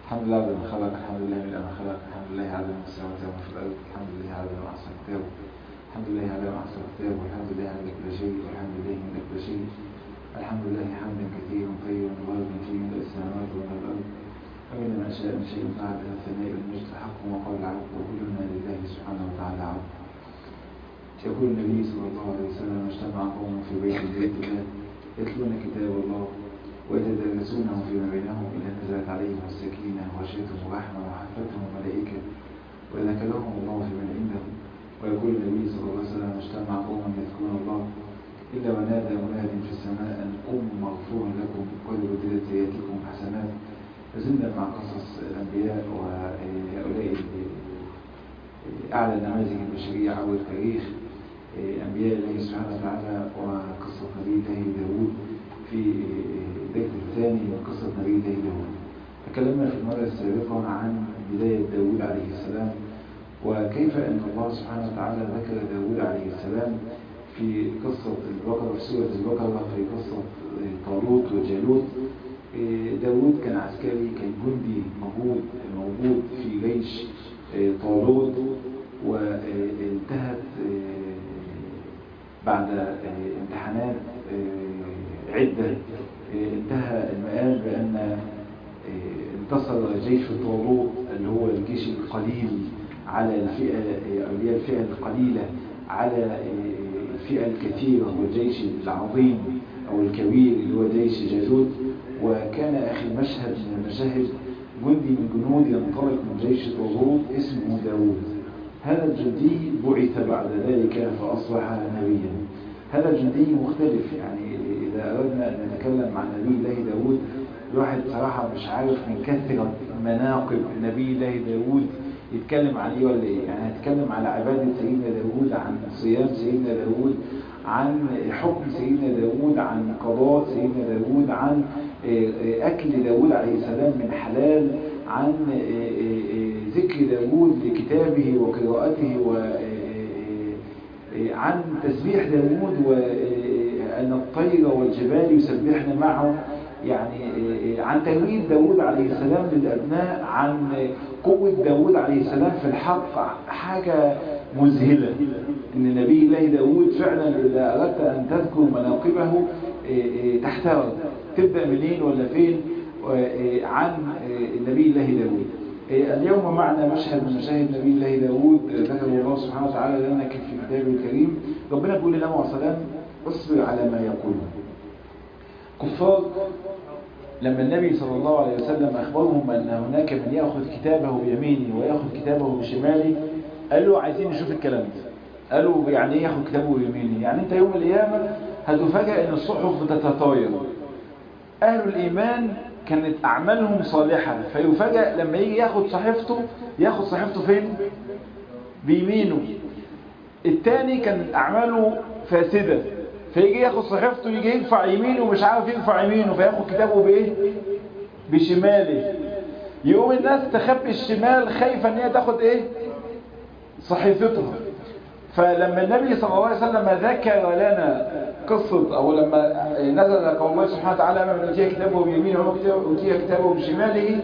الحمد لله على ما خلق الحمد لله من ما خلق الحمد لله على ما السماوات وما في الأرض الحمد لله على ما أحسن كتابه الحمد لله على ما أحسن كتابه الحمد لله على كل شيء والحمد لله من كل شيء الحمد لله حمدا كثيرا طيبا مباركا فيه من السماوات ومن الأرض ومن ما شاء من شيء بعد الثناء المجد حق وقول العبد وكلنا لله سبحانه وتعالى عبد يقول النبي صلى الله عليه وسلم اجتمع قوم في بيت بيت الله يتلون كتاب الله ويتدارسونه فيما بينهم إذا نزلت عليهم السكينة وغشيتهم الرحمة وحفتهم الملائكة وذكرهم الله في من عنده ويقول النبي صلى الله عليه وسلم اجتمع قوم يذكرون الله إلا ونادى مناد في السماء أن قوموا مغفورا لكم ولبدلت سيئاتكم حسنات فزلنا مع قصص الأنبياء وهؤلاء أعلى نماذج البشرية عبر التاريخ أنبياء الله سبحانه وتعالى وقصة نبي الله داود في البيت الثاني من قصة نبي الله داود تكلمنا في المرة السابقة عن بداية داود عليه السلام وكيف أن الله سبحانه وتعالى ذكر داود عليه السلام في قصة البقرة في سورة البقرة في قصة طالوت وجالوت داود كان عسكري كان جندي موجود موجود في جيش طالوت وانتهت بعد امتحانات عدة انتهى المآل بأن انتصر جيش طالوت اللي هو الجيش القليل على الفئة أو اللي هي الفئة القليلة على الفئة الكثيرة والجيش العظيم أو الكبير اللي هو جيش جالوت وكان أخي مشهد من المشاهد جندي من جنود ينطلق من جيش طالوت اسمه داود هذا الجندي بعث بعد ذلك فأصبح نبيا هذا الجندي مختلف يعني إذا أردنا أن نتكلم عن نبي الله داود الواحد صراحة مش عارف من كثرة مناقب نبي الله داود يتكلم عن ايه ولا ايه يعني هنتكلم على عبادة سيدنا داود عن صيام سيدنا داود عن حكم سيدنا داود عن قضاء سيدنا داود عن أكل داود عليه السلام من حلال عن ذكر داود لكتابه وقراءته عن تسبيح داود وأن الطير والجبال يسبحن معه يعني عن تجويد داود عليه السلام للأبناء عن قوة داود عليه السلام في الحق حاجة مذهلة ان نبي الله داود فعلا إذا أردت أن تذكر مناقبه تحتار تبدأ منين ولا فين عن نبي الله داود اليوم معنا مشهد من مشاهد نبي الله داود ذكر الله سبحانه وتعالى لنا في كتابه الكريم ربنا بيقول لنا وسلام اصبر على ما يقولون كفار لما النبي صلى الله عليه وسلم أخبرهم أن هناك من يأخذ كتابه بيمينه ويأخذ كتابه بشماله قالوا عايزين نشوف الكلام ده قالوا يعني ايه ياخد كتابه بيمينه يعني انت يوم القيامة هتفاجئ ان الصحف بتتطاير اهل الايمان كانت اعمالهم صالحة فيفاجئ لما يجي ياخد صحيفته ياخد صحيفته فين بيمينه التاني كانت اعماله فاسدة فيجي ياخد صحيفته يجي يرفع يمينه ومش عارف يرفع يمينه فياخد كتابه بايه بشماله يقوم الناس تخبي الشمال خايفة ان هي تاخد ايه صحيفتها فلما النبي صلى الله عليه وسلم ذكر لنا قصة او لما نزل قول الله سبحانه وتعالى من اوتي كتابه بيمينه واوتي كتابه بشماله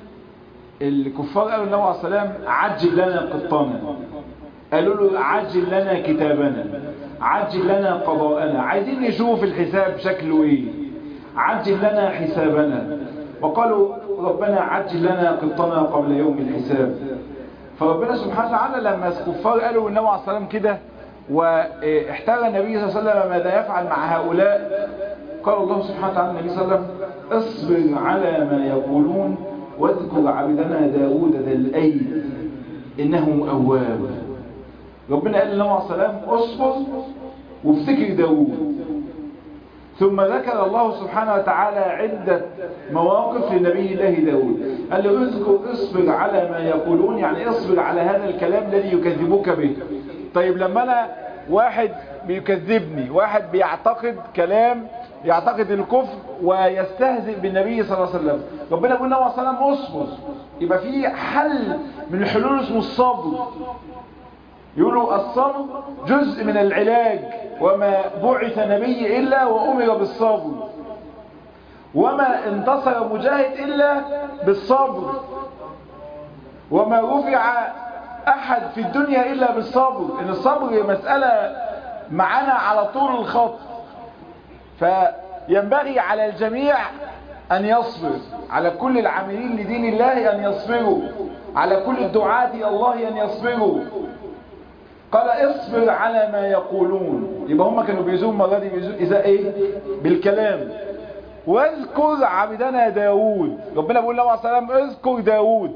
الكفار قالوا النبي عليه السلام عجل لنا قطانا قالوا له عجل لنا كتابنا عجل لنا قضاءنا عايزين نشوف الحساب شكله ايه عجل لنا حسابنا وقالوا ربنا عجل لنا قطنا قبل يوم الحساب فربنا سبحانه وتعالى لما الكفار قالوا النبي عليه السلام كده واحتاج النبي صلى الله عليه وسلم ماذا يفعل مع هؤلاء قال الله سبحانه وتعالى النبي صلى الله عليه وسلم اصبر على ما يقولون واذكر عبدنا داود ذا الأيد إنه أواب ربنا قال للنبي عليه السلام اصبر وافتكر داود ثم ذكر الله سبحانه وتعالى عدة مواقف لنبي الله داود قال له اذكر اصبر على ما يقولون يعني اصبر على هذا الكلام الذي يكذبوك به طيب لما انا واحد بيكذبني واحد بيعتقد كلام يعتقد الكفر ويستهزئ بالنبي صلى الله عليه وسلم ربنا يقول له صلى الله عليه وسلم اصبر يبقى في حل من الحلول اسمه الصبر يقولوا الصبر جزء من العلاج وما بعث نبي إلا وأمر بالصبر وما انتصر مجاهد إلا بالصبر وما رفع أحد في الدنيا إلا بالصبر إن الصبر مسألة معنا على طول الخط فينبغي على الجميع أن يصبر على كل العاملين لدين الله أن يصبروا على كل الدعاة الله أن يصبروا قال اصبر على ما يقولون يبقى هم كانوا بيزون مرة دي بيزون إذا إيه بالكلام واذكر عبدنا داود ربنا بيقول له عليه السلام اذكر داود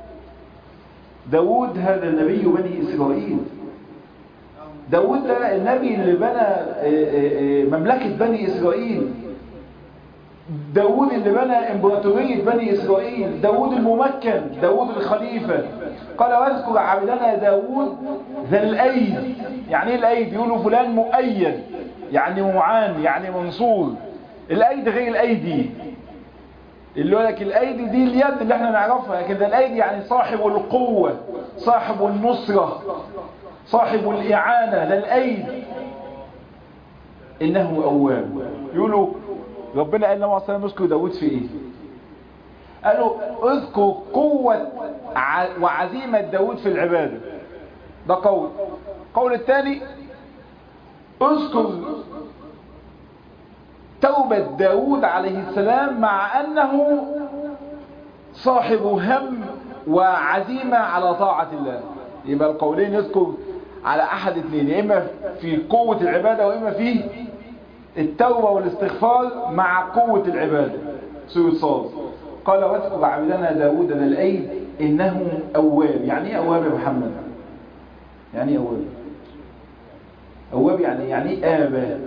داود هذا النبي بني إسرائيل داود ده النبي اللي بنى مملكة بني إسرائيل داود اللي بنى امبراطورية بني إسرائيل داود الممكن داود الخليفة قال واذكر عبدنا داود ذا الأيد يعني ايه الأيد يقولوا فلان مؤيد يعني معان يعني منصور الأيد غير الأيدي اللي يقول لك الأيدي دي اليد اللي احنا نعرفها لكن ده الأيدي يعني صاحب القوة صاحب النصرة صاحب الإعانة ده الأيد إنه أواب يقولوا ربنا قال لهم عليه اذكر داود في ايه قالوا اذكر قوة وعزيمة داود في العبادة ده قول قول الثاني اذكر توبة داود عليه السلام مع أنه صاحب هم وعزيمة على طاعة الله يبقى القولين يذكر على أحد اثنين يا إما في قوة العبادة وإما في التوبة والاستغفار مع قوة العبادة سورة صاد قال واذكر عبدنا داود ذا الأيد إنه أواب يعني ايه أواب يا محمد يعني ايه أواب أواب يعني يعني ايه آبا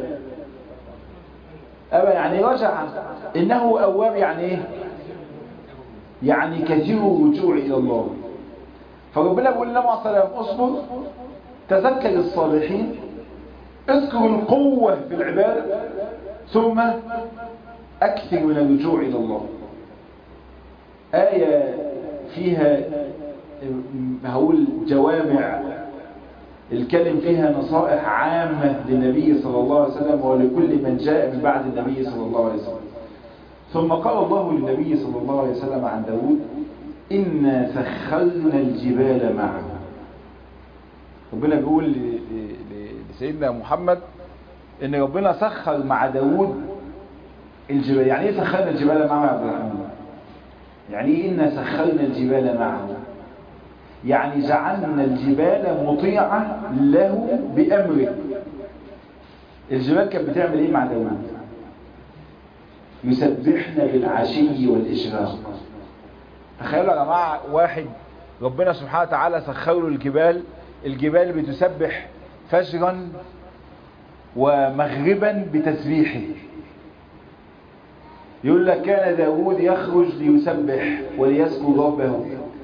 أبا يعني رجع إنه أواب يعني إيه يعني كثير الرجوع إلى الله فربنا بيقول لنا عليه السلام اصبر تذكر الصالحين اذكر القوة في العبادة ثم أكثر من الرجوع إلى الله آية فيها هقول جوامع الكلم فيها نصائح عامة للنبي صلى الله عليه وسلم ولكل من جاء من بعد النبي صلى الله عليه وسلم ثم قال الله للنبي صلى الله عليه وسلم عن داود إنا سخرنا الجبال معه ربنا بيقول لسيدنا محمد ان ربنا سخر مع داود الجبال يعني ايه سخرنا الجبال معه يا عبد الرحمن يعني ايه إنا سخرنا الجبال معه يعني جعلنا الجبال مطيعة له بأمره الجبال كانت بتعمل ايه مع داود يسبحنا بالعشي والإشراق تخيلوا يا جماعة واحد ربنا سبحانه وتعالى سخر له الجبال الجبال بتسبح فجرا ومغربا بتسبيحه يقول لك كان داود يخرج ليسبح وليذكر ربه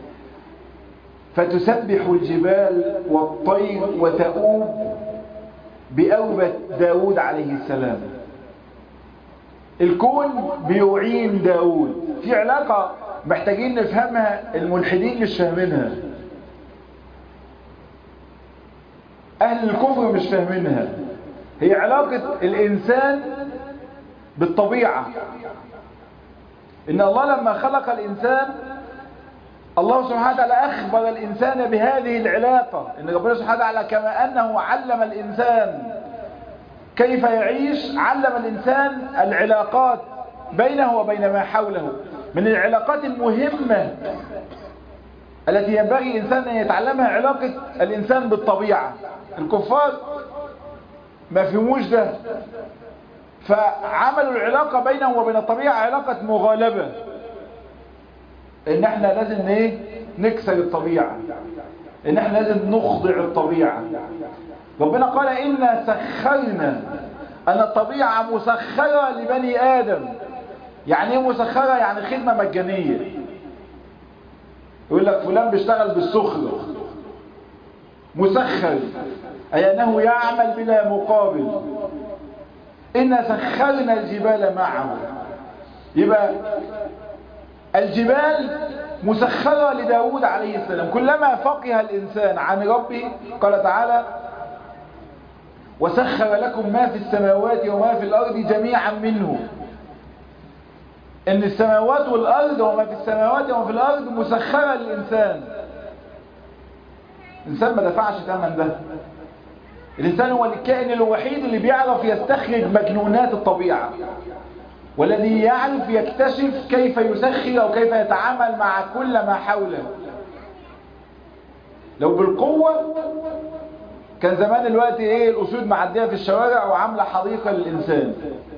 فتسبح الجبال والطير وتؤوب بأوبة داود عليه السلام الكون بيعين داود في علاقة محتاجين نفهمها الملحدين مش فاهمينها أهل الكفر مش فاهمينها هي علاقة الإنسان بالطبيعة إن الله لما خلق الإنسان الله سبحانه وتعالى أخبر الإنسان بهذه العلاقة إن ربنا سبحانه وتعالى كما أنه علم الإنسان كيف يعيش علم الإنسان العلاقات بينه وبين ما حوله من العلاقات المهمة التي ينبغي الإنسان أن يتعلمها علاقة الإنسان بالطبيعة الكفار ما فهموش ده فعملوا العلاقة بينه وبين الطبيعة علاقة مغالبة ان احنا لازم ايه نكسر الطبيعة ان احنا لازم نخضع الطبيعة ربنا قال إنا سخرنا أن الطبيعة مسخرة لبني آدم يعني ايه مسخرة يعني خدمة مجانية يقول لك فلان بيشتغل بالسخرة مسخر أي أنه يعمل بلا مقابل إنا سخرنا الجبال معه يبقى الجبال مسخرة لداود عليه السلام كلما فقه الإنسان عن ربه قال تعالى وسخر لكم ما في السماوات وما في الأرض جميعا منه ان السماوات والارض وما في السماوات وما في الارض مسخرة للانسان الانسان ما دفعش ثمن ده الانسان هو الكائن الوحيد اللي بيعرف يستخرج مجنونات الطبيعة والذي يعرف يكتشف كيف يسخر او كيف يتعامل مع كل ما حوله لو بالقوة كان زمان الوقت ايه الاسود معدية في الشوارع وعاملة حديقة للانسان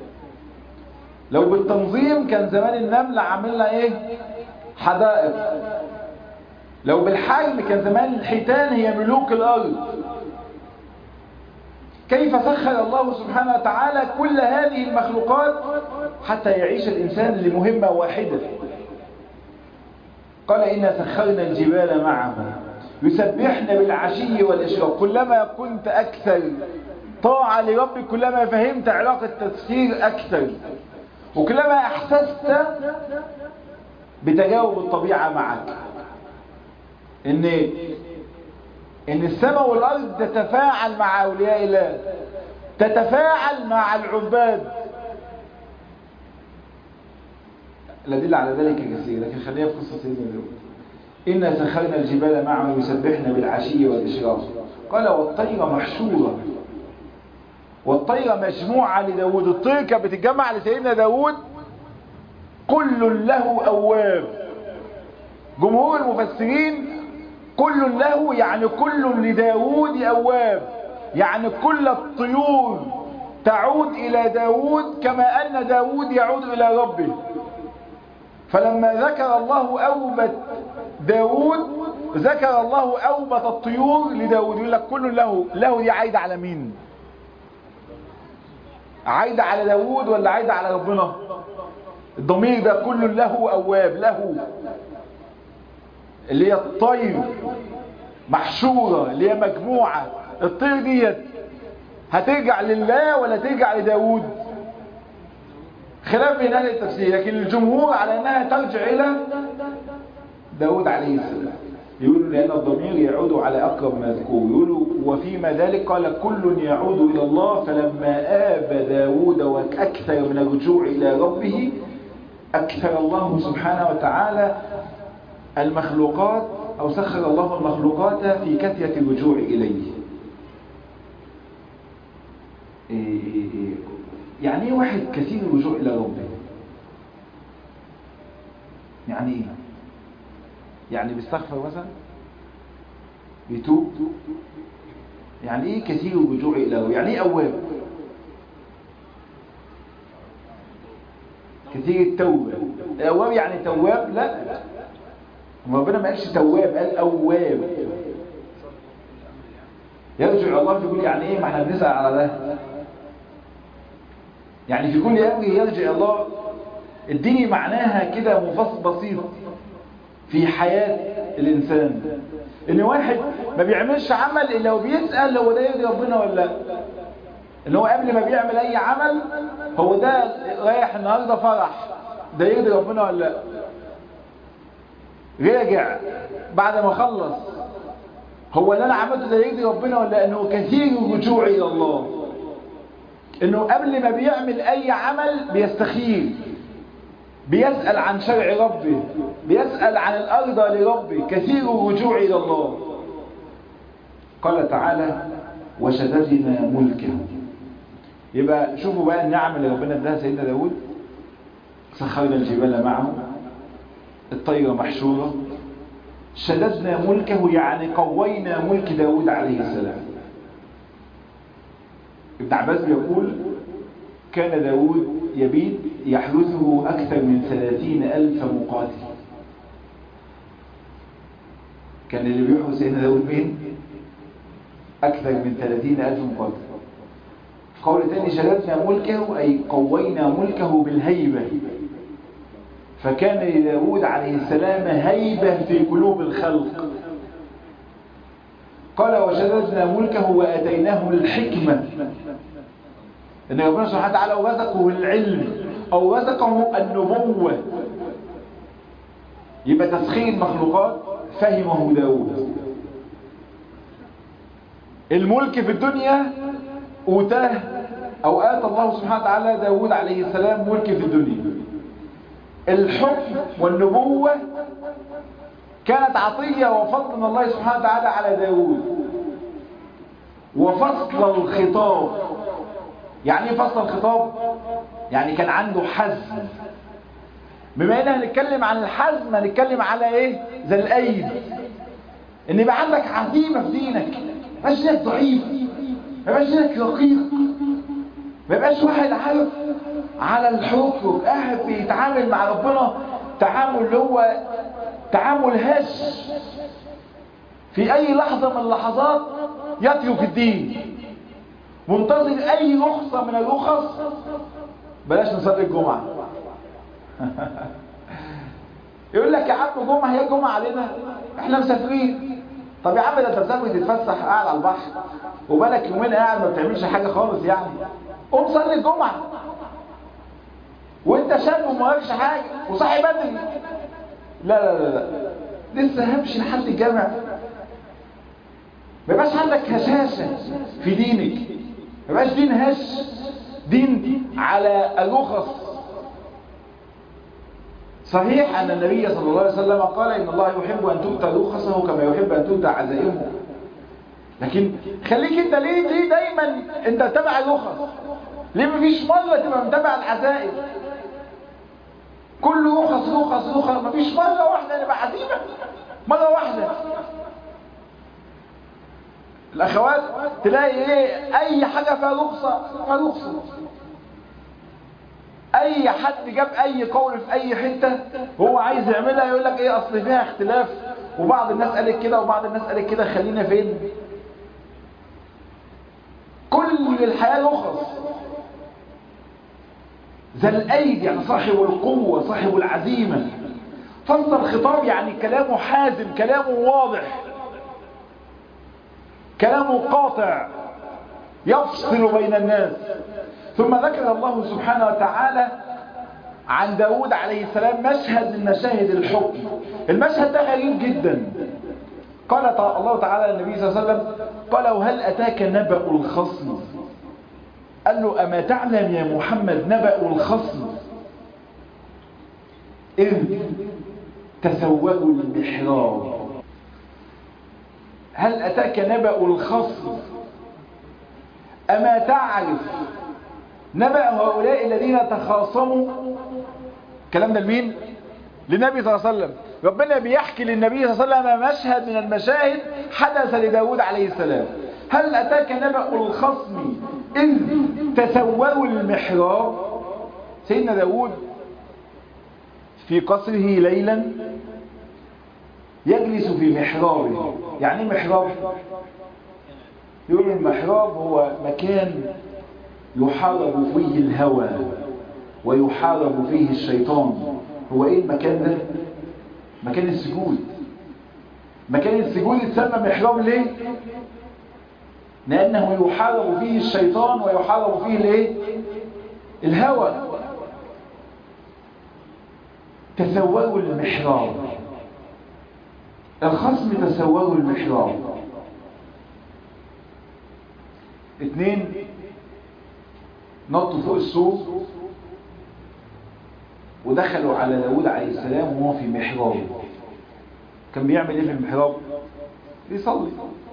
لو بالتنظيم كان زمان النمل عاملنا ايه حدائق لو بالحجم كان زمان الحيتان هي ملوك الارض كيف سخر الله سبحانه وتعالى كل هذه المخلوقات حتى يعيش الإنسان لمهمة واحدة قال إنا سخرنا الجبال معه يسبحن بالعشي والإشراق كلما كنت أكثر طاعة لربك كلما فهمت علاقة تسخير أكثر وكلما أحسست بتجاوب الطبيعة معك إن ان السماء والارض تتفاعل مع اولياء الله تتفاعل مع العباد الأدل على ذلك كثير لكن خلينا في قصة سيدنا داود إنا سخرنا الجبال معه يسبحن بالعشي والإشراق قال والطير محشورة والطير مجموعة لداود الطير كانت بتتجمع لسيدنا داود كل له أواب جمهور المفسرين كل له يعني كل لداود أواب يعني كل الطيور تعود إلى داود كما أن داود يعود إلى ربه فلما ذكر الله أوبة داود ذكر الله أوبة الطيور لداود يقول لك كل له له دي عايدة على مين عايدة على داود ولا عايدة على ربنا الضمير ده كل له أواب له اللي هي الطير محشورة اللي هي مجموعة الطير ديت هترجع لله ولا ترجع لداود خلاف بين اهل التفسير لكن الجمهور على انها ترجع الى داود عليه السلام يقولوا لان الضمير يعود على اقرب مذكور يقولوا وفيما ذلك قال كل يعود الى الله فلما آب داود واكثر من الرجوع الى ربه اكثر الله سبحانه وتعالى المخلوقات او سخر الله المخلوقات في كثرة الرجوع اليه يعني ايه واحد كثير الرجوع الى ربه يعني ايه يعني بيستغفر مثلا بيتوب يعني ايه كثير الرجوع الى ربه يعني ايه اواب كثير التوبة الاواب يعني تواب لا ربنا ما قالش تواب قال اواب يرجع الله يقول يعني ايه ما احنا بنسأل على ده يعني في كل امر يرجع الله اديني معناها كده مفصل بسيط في حياة الانسان ان واحد ما بيعملش عمل الا وبيسأل هو ده يرضي ربنا ولا لا ان هو قبل ما بيعمل اي عمل هو ده رايح النهارده فرح ده يرضي ربنا ولا لا راجع بعد ما خلص هو اللي انا عملته ده يرضي ربنا ولا انه كثير الرجوع الى الله انه قبل ما بيعمل اي عمل بيستخير بيسأل عن شرع ربه بيسأل عن الارض لربه كثير الرجوع الى الله قال تعالى وشددنا ملكه يبقى شوفوا بقى النعم اللي ربنا اداها سيدنا داود سخرنا الجبال معه الطير محشورة شددنا ملكه يعني قوينا ملك داود عليه السلام ابن عباس بيقول كان داود يبيت يحرسه أكثر من ثلاثين ألف مقاتل كان اللي بيحرس سيدنا داود مين؟ أكثر من ثلاثين ألف مقاتل قول تاني شددنا ملكه أي قوينا ملكه بالهيبة فكان لداود عليه السلام هيبة في قلوب الخلق قال وشددنا ملكه وأتيناه الحكمة إن ربنا سبحانه وتعالى رزقه العلم أو رزقه النبوة يبقى تسخير المخلوقات فهمه داود الملك في الدنيا أوتاه أو آتى الله سبحانه وتعالى داود عليه السلام ملك في الدنيا الحكم والنبوة كانت عطية وفضل من الله سبحانه وتعالى على داود وفصل الخطاب يعني ايه فصل الخطاب يعني كان عنده حزم بما ان هنتكلم عن الحزم هنتكلم على ايه زي الايد ان يبقى عندك عزيمة في دينك ما يبقاش دينك ضعيف ما يبقاش دينك رقيق ما يبقاش واحد عارف على الحكم قاعد بيتعامل مع ربنا تعامل اللي هو تعامل هش في اي لحظة من اللحظات يترك الدين منتظر اي رخصة من الرخص بلاش نصلي الجمعة يقول لك يا عم جمعة هي جمعة علينا احنا مسافرين طب يا عم ده انت مسافر تتفسح قاعد على البحر وبالك يومين قاعد ما بتعملش حاجة خالص يعني قوم صلي الجمعة وانت شاب وما وراكش حاجة وصاحي بدري لا لا لا لا لسه همشي لحد الجامع ما يبقاش عندك هشاشة في دينك ما يبقاش دين هش دين على الرخص صحيح أن النبي صلى الله عليه وسلم قال إن الله يحب أن تؤتى رخصه كما يحب أن تؤتى عزائمه لكن خليك انت ليه ليه دايما انت تبع الرخص ليه مفيش مرة تبقى متابع العزائم كل رخص رخص رخص مفيش مرة واحدة نبقى عزيمة مرة واحدة الاخوات تلاقي ايه اي حاجة فيها رخصة فيها رخصة اي حد جاب اي قول في اي حتة هو عايز يعملها يقول لك ايه اصل فيها اختلاف وبعض الناس قالت كده وبعض الناس قالت كده خلينا فين كل الحياة رخص ذا الايد يعني صاحب القوة صاحب العزيمة فصل الخطاب يعني كلامه حازم كلامه واضح كلامه قاطع يفصل بين الناس ثم ذكر الله سبحانه وتعالى عن داود عليه السلام مشهد من مشاهد الحكم المشهد ده غريب جدا قال الله تعالى للنبي صلى الله عليه وسلم قال وهل أتاك نبأ الخصم قال له أما تعلم يا محمد نبأ الخصم إذ تسوأوا المحراب هل أتاك نبأ الخصم أما تعرف نبأ هؤلاء الذين تخاصموا الكلام ده لمين للنبي صلى الله عليه وسلم ربنا بيحكي للنبي صلى الله عليه وسلم مشهد من المشاهد حدث لداود عليه السلام هل أتاك نبأ الخصم إذ تسوروا المحراب سيدنا داود في قصره ليلا يجلس في محرابه يعني محراب يقول المحراب هو مكان يحارب فيه الهوى ويحارب فيه الشيطان هو ايه المكان ده مكان السجود مكان السجود اتسمى محراب ليه لانه يحارب فيه الشيطان ويحارب فيه الايه الهوى تسوروا المحراب الخصم تسوروا المحراب اثنين نطوا فوق السور ودخلوا على داود عليه السلام وهو في محراب كان بيعمل ايه في المحراب بيصلي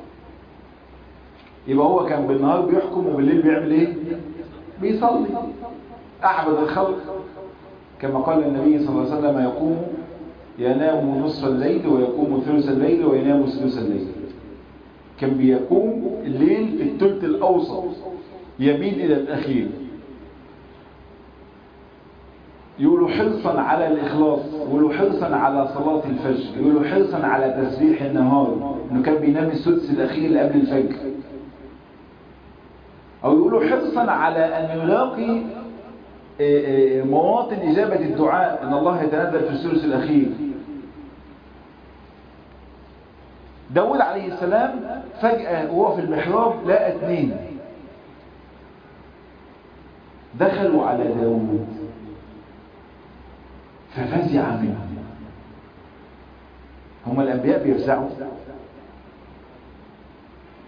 يبقى هو كان بالنهار بيحكم وبالليل بيعمل ايه بيصلي اعبد الخلق كما قال النبي صلى الله عليه وسلم يقوم ينام نصف الليل ويقوم ثلث الليل وينام ثلث الليل كان بيقوم الليل في الثلث الاوسط يميل الى الاخير يقولوا حرصا على الإخلاص يقولوا حرصا على صلاة الفجر يقولوا حرصا على تسبيح النهار انه كان بينام السدس الأخير اللي قبل الفجر أو يقولوا حرصا على أن يلاقي مواطن إجابة الدعاء أن الله يتنزل في الثلث الأخير داود عليه السلام فجأة وهو في المحراب لقى اثنين دخلوا على داود ففزع منهم هم الأنبياء بيفزعوا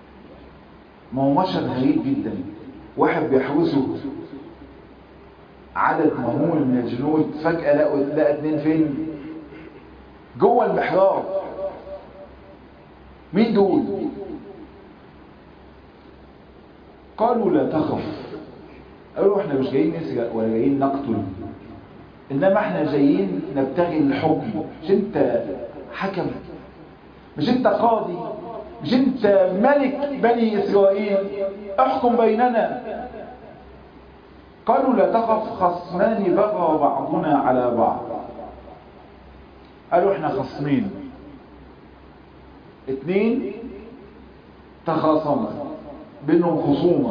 ما هو مشهد غريب جدا واحد بيحوسه عدد مهول من الجنود فجأة لقوا لقى اتنين فين جوه المحراب مين دول قالوا لا تخف قالوا احنا مش جايين نسرق ولا جايين نقتل انما احنا جايين نبتغي الحكم مش انت حكم مش انت قاضي مش انت ملك بني اسرائيل احكم بيننا قالوا لا تخف خصمان بغى بعضنا على بعض قالوا احنا خصمين اتنين تخاصما بينهم خصومة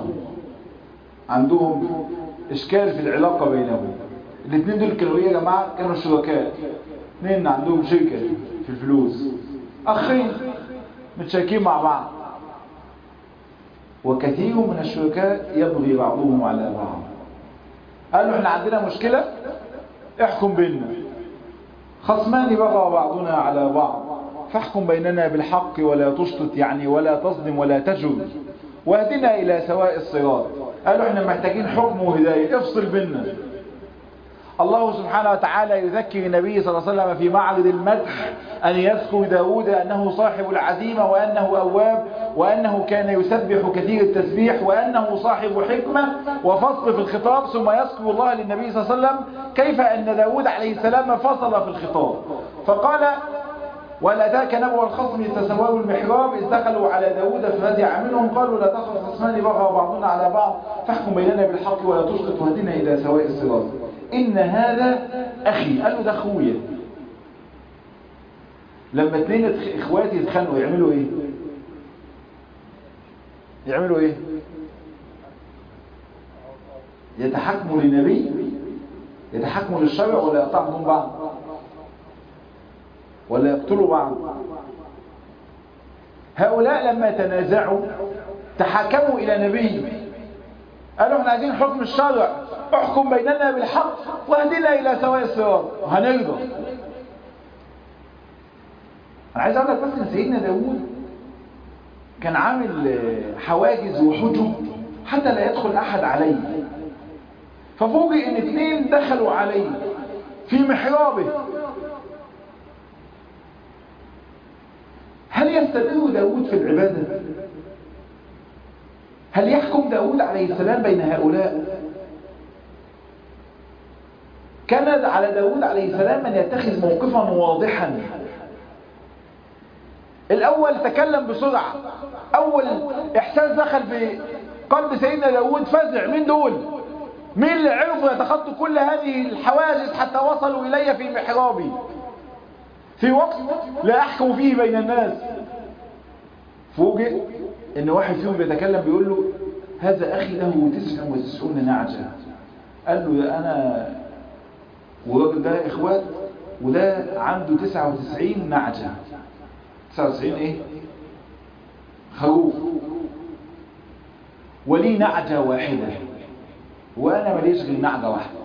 عندهم اشكال في العلاقة بينهم الاثنين دول كانوا ايه يا جماعة كانوا شركاء اثنين عندهم شركة في الفلوس اخين متشاركين مع بعض وكثير من الشركاء يبغي بعضهم على بعض قالوا احنا عندنا مشكلة احكم بيننا خصمان بغى بعضنا على بعض فاحكم بيننا بالحق ولا تشطط يعني ولا تصدم ولا تجر واهدنا الى سواء الصراط قالوا احنا محتاجين حكم وهداية افصل بيننا الله سبحانه وتعالى يذكر النبي صلى الله عليه وسلم في معرض المدح أن يذكر داود أنه صاحب العزيمة وأنه أواب وأنه كان يسبح كثير التسبيح وأنه صاحب حكمة وفصل في الخطاب ثم يذكر الله للنبي صلى الله عليه وسلم كيف أن داود عليه السلام فصل في الخطاب فقال وهل أتاك نبوة الخصم يتسووا المحراب إذ دخلوا على داود ففزع منهم قالوا لا تخف خصمان بغى بعضنا على بعض فاحكم بيننا بالحق ولا تشقط وهدنا إلى سواء الصراط إن هذا أخي قال له ده أخويا لما اتنين إخواتي يتخانقوا يعملوا إيه يعملوا إيه يتحكموا لنبي يتحكموا للشرع ولا يقطعوا من بعض ولا يقتلوا بعض هؤلاء لما تنازعوا تحاكموا إلى نبي قالوا احنا عايزين حكم الشرع احكم بيننا بالحق واهدنا إلى سواء الصراط وهنرضى أنا عايز أقول لك بس إن سيدنا داوود كان عامل حواجز وحجب حتى لا يدخل أحد عليه ففوجئ إن اثنين دخلوا عليه في محرابه هل يستمر داود في العبادة هل يحكم داود عليه السلام بين هؤلاء كان على داود عليه السلام أن يتخذ موقفا واضحا الأول تكلم بسرعة أول إحساس دخل في قلب سيدنا داود فزع من دول مين اللي عرفوا يتخطوا كل هذه الحواجز حتى وصلوا إلي في محرابي في وقت لا أحكم فيه بين الناس فوجئ ان واحد فيهم بيتكلم بيقول له هذا اخي له تسع وتسعون نعجة قال له انا والراجل ده اخوات وده عنده تسعة وتسعين نعجة تسعة وتسعين ايه خروف ولي نعجة واحدة وانا ماليش غير نعجة واحدة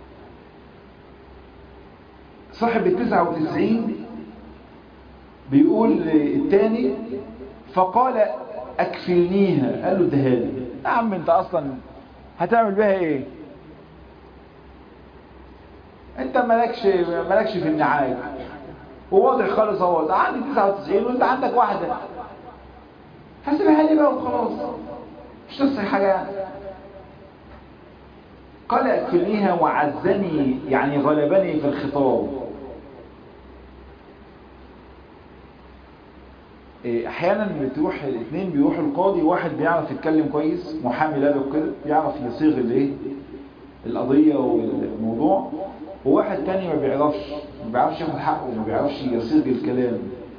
صاحب التسعة وتسعين بيقول التاني فقال اكفلنيها قال له اديها لي يا عم انت اصلا هتعمل بها ايه انت مالكش مالكش في النعاية وواضح خالص اهو عندي 99 وانت عندك واحدة هسيبها لي بقى وخلاص مش تصحي حاجة يعني قال اكفلنيها وعزني يعني غلبني في الخطاب احيانا بتروح الاثنين بيروحوا القاضي واحد بيعرف يتكلم كويس محامي لابق كده بيعرف يصيغ الايه القضيه والموضوع وواحد تاني ما بيعرفش ما بيعرفش ياخد حقه وما بيعرفش يصيغ الكلام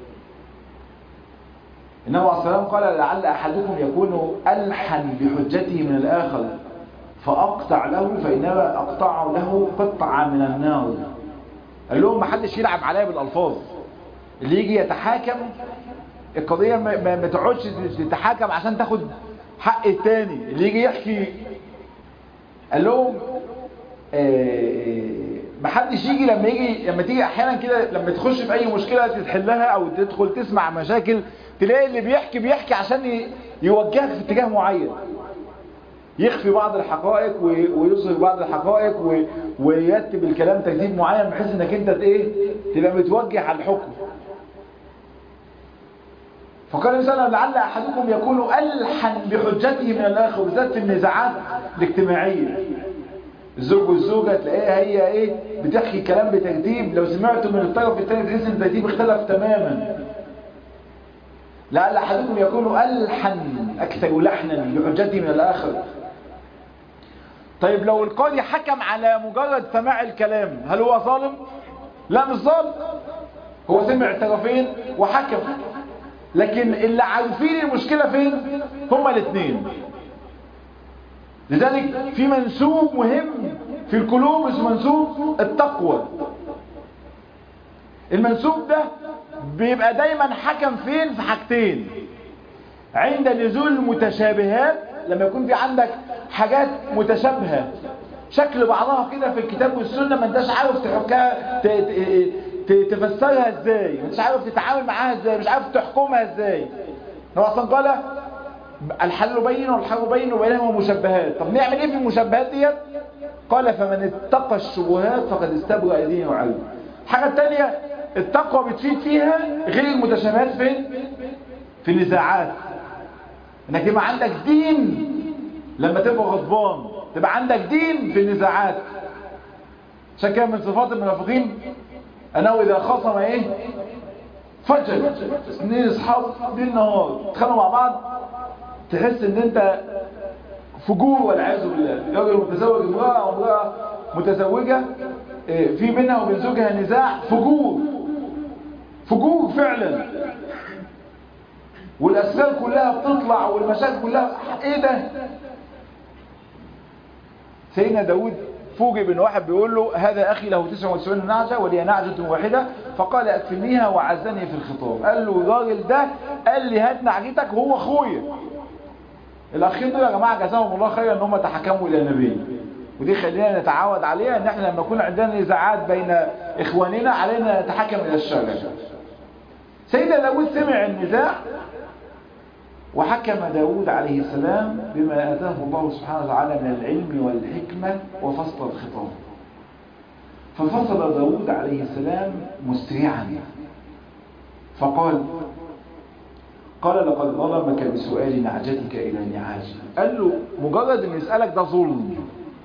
النبي عليه السلام قال لعل احدكم يكون الحن بحجته من الاخر فاقطع له فانما اقطع له قطعه من النار قال لهم ما حدش يلعب عليا بالالفاظ اللي يجي يتحاكم القضية ما, ما تقعدش تتحاكم عشان تاخد حق التاني اللي يجي يحكي قال لهم ما حدش يجي لما يجي لما تيجي احيانا كده لما تخش في اي مشكلة تحلها او تدخل تسمع مشاكل تلاقي اللي بيحكي بيحكي عشان يوجهك في اتجاه معين يخفي بعض الحقائق ويظهر بعض الحقائق ويرتب الكلام ترتيب معين بحيث انك انت ايه تبقى متوجه على الحكم فقال النبي صلى الله عليه وسلم لعل احدكم يكون الحن بحجته من الاخر بالذات في النزاعات الاجتماعيه الزوج والزوجه تلاقيها هي ايه بتحكي كلام بترتيب لو سمعتوا من الطرف الثاني تحس ان الترتيب اختلف تماما لعل احدكم يكون الحن اكثر لحنا بحجته من الاخر طيب لو القاضي حكم على مجرد سماع الكلام هل هو ظالم لا مش ظالم هو سمع الطرفين وحكم لكن اللي عارفين المشكلة فين هما الاثنين لذلك في منسوب مهم في القلوب اسمه منسوب التقوى المنسوب ده بيبقى دايما حكم فين في حاجتين عند نزول المتشابهات لما يكون في عندك حاجات متشابهة شكل بعضها كده في الكتاب والسنة ما انتش عارف تحكها تفسرها ازاي مش عارف تتعامل معاها ازاي مش عارف تحكمها ازاي هو اصلا قال الحل بين والحل بين وبينهما مشبهات طب نعمل ايه في المشبهات ديت قال فمن اتقى الشبهات فقد استبرأ دينه وعلمه الحاجه الثانيه التقوى بتفيد فيها غير المتشابهات فين في النزاعات انك يبقى عندك دين لما تبقى غضبان تبقى عندك دين في النزاعات عشان كده من صفات المنافقين انه اذا خصم ايه فجر اثنين اصحاب ليل نهار اتخانقوا مع بعض تحس ان انت فجور والعياذ بالله راجل متزوج امراه وامراه متزوجه في بينها وبين زوجها نزاع فجور فجور فعلا والاسرار كلها بتطلع والمشاكل كلها ايه ده سيدنا داود فوجئ بان واحد بيقول له هذا اخي له 99 نعجه ولي نعجه واحده فقال اكفلنيها وعزني في الخطاب قال له الراجل ده قال لي هات نعجتك وهو اخويا الاخير دول يا جماعه جزاهم الله خيرا ان هم تحكموا الى النبي ودي خلينا نتعود عليها ان احنا لما يكون عندنا نزاعات بين اخواننا علينا نتحكم الى الشرع سيدنا داود سمع النزاع وحكم داود عليه السلام بما آتاه الله سبحانه وتعالى من العلم والحكمة وفصل الخطاب ففصل داود عليه السلام مسرعا فقال قال لقد ظلمك بسؤال نعجتك إلى نعاجي قال له مجرد ان يسألك ده ظلم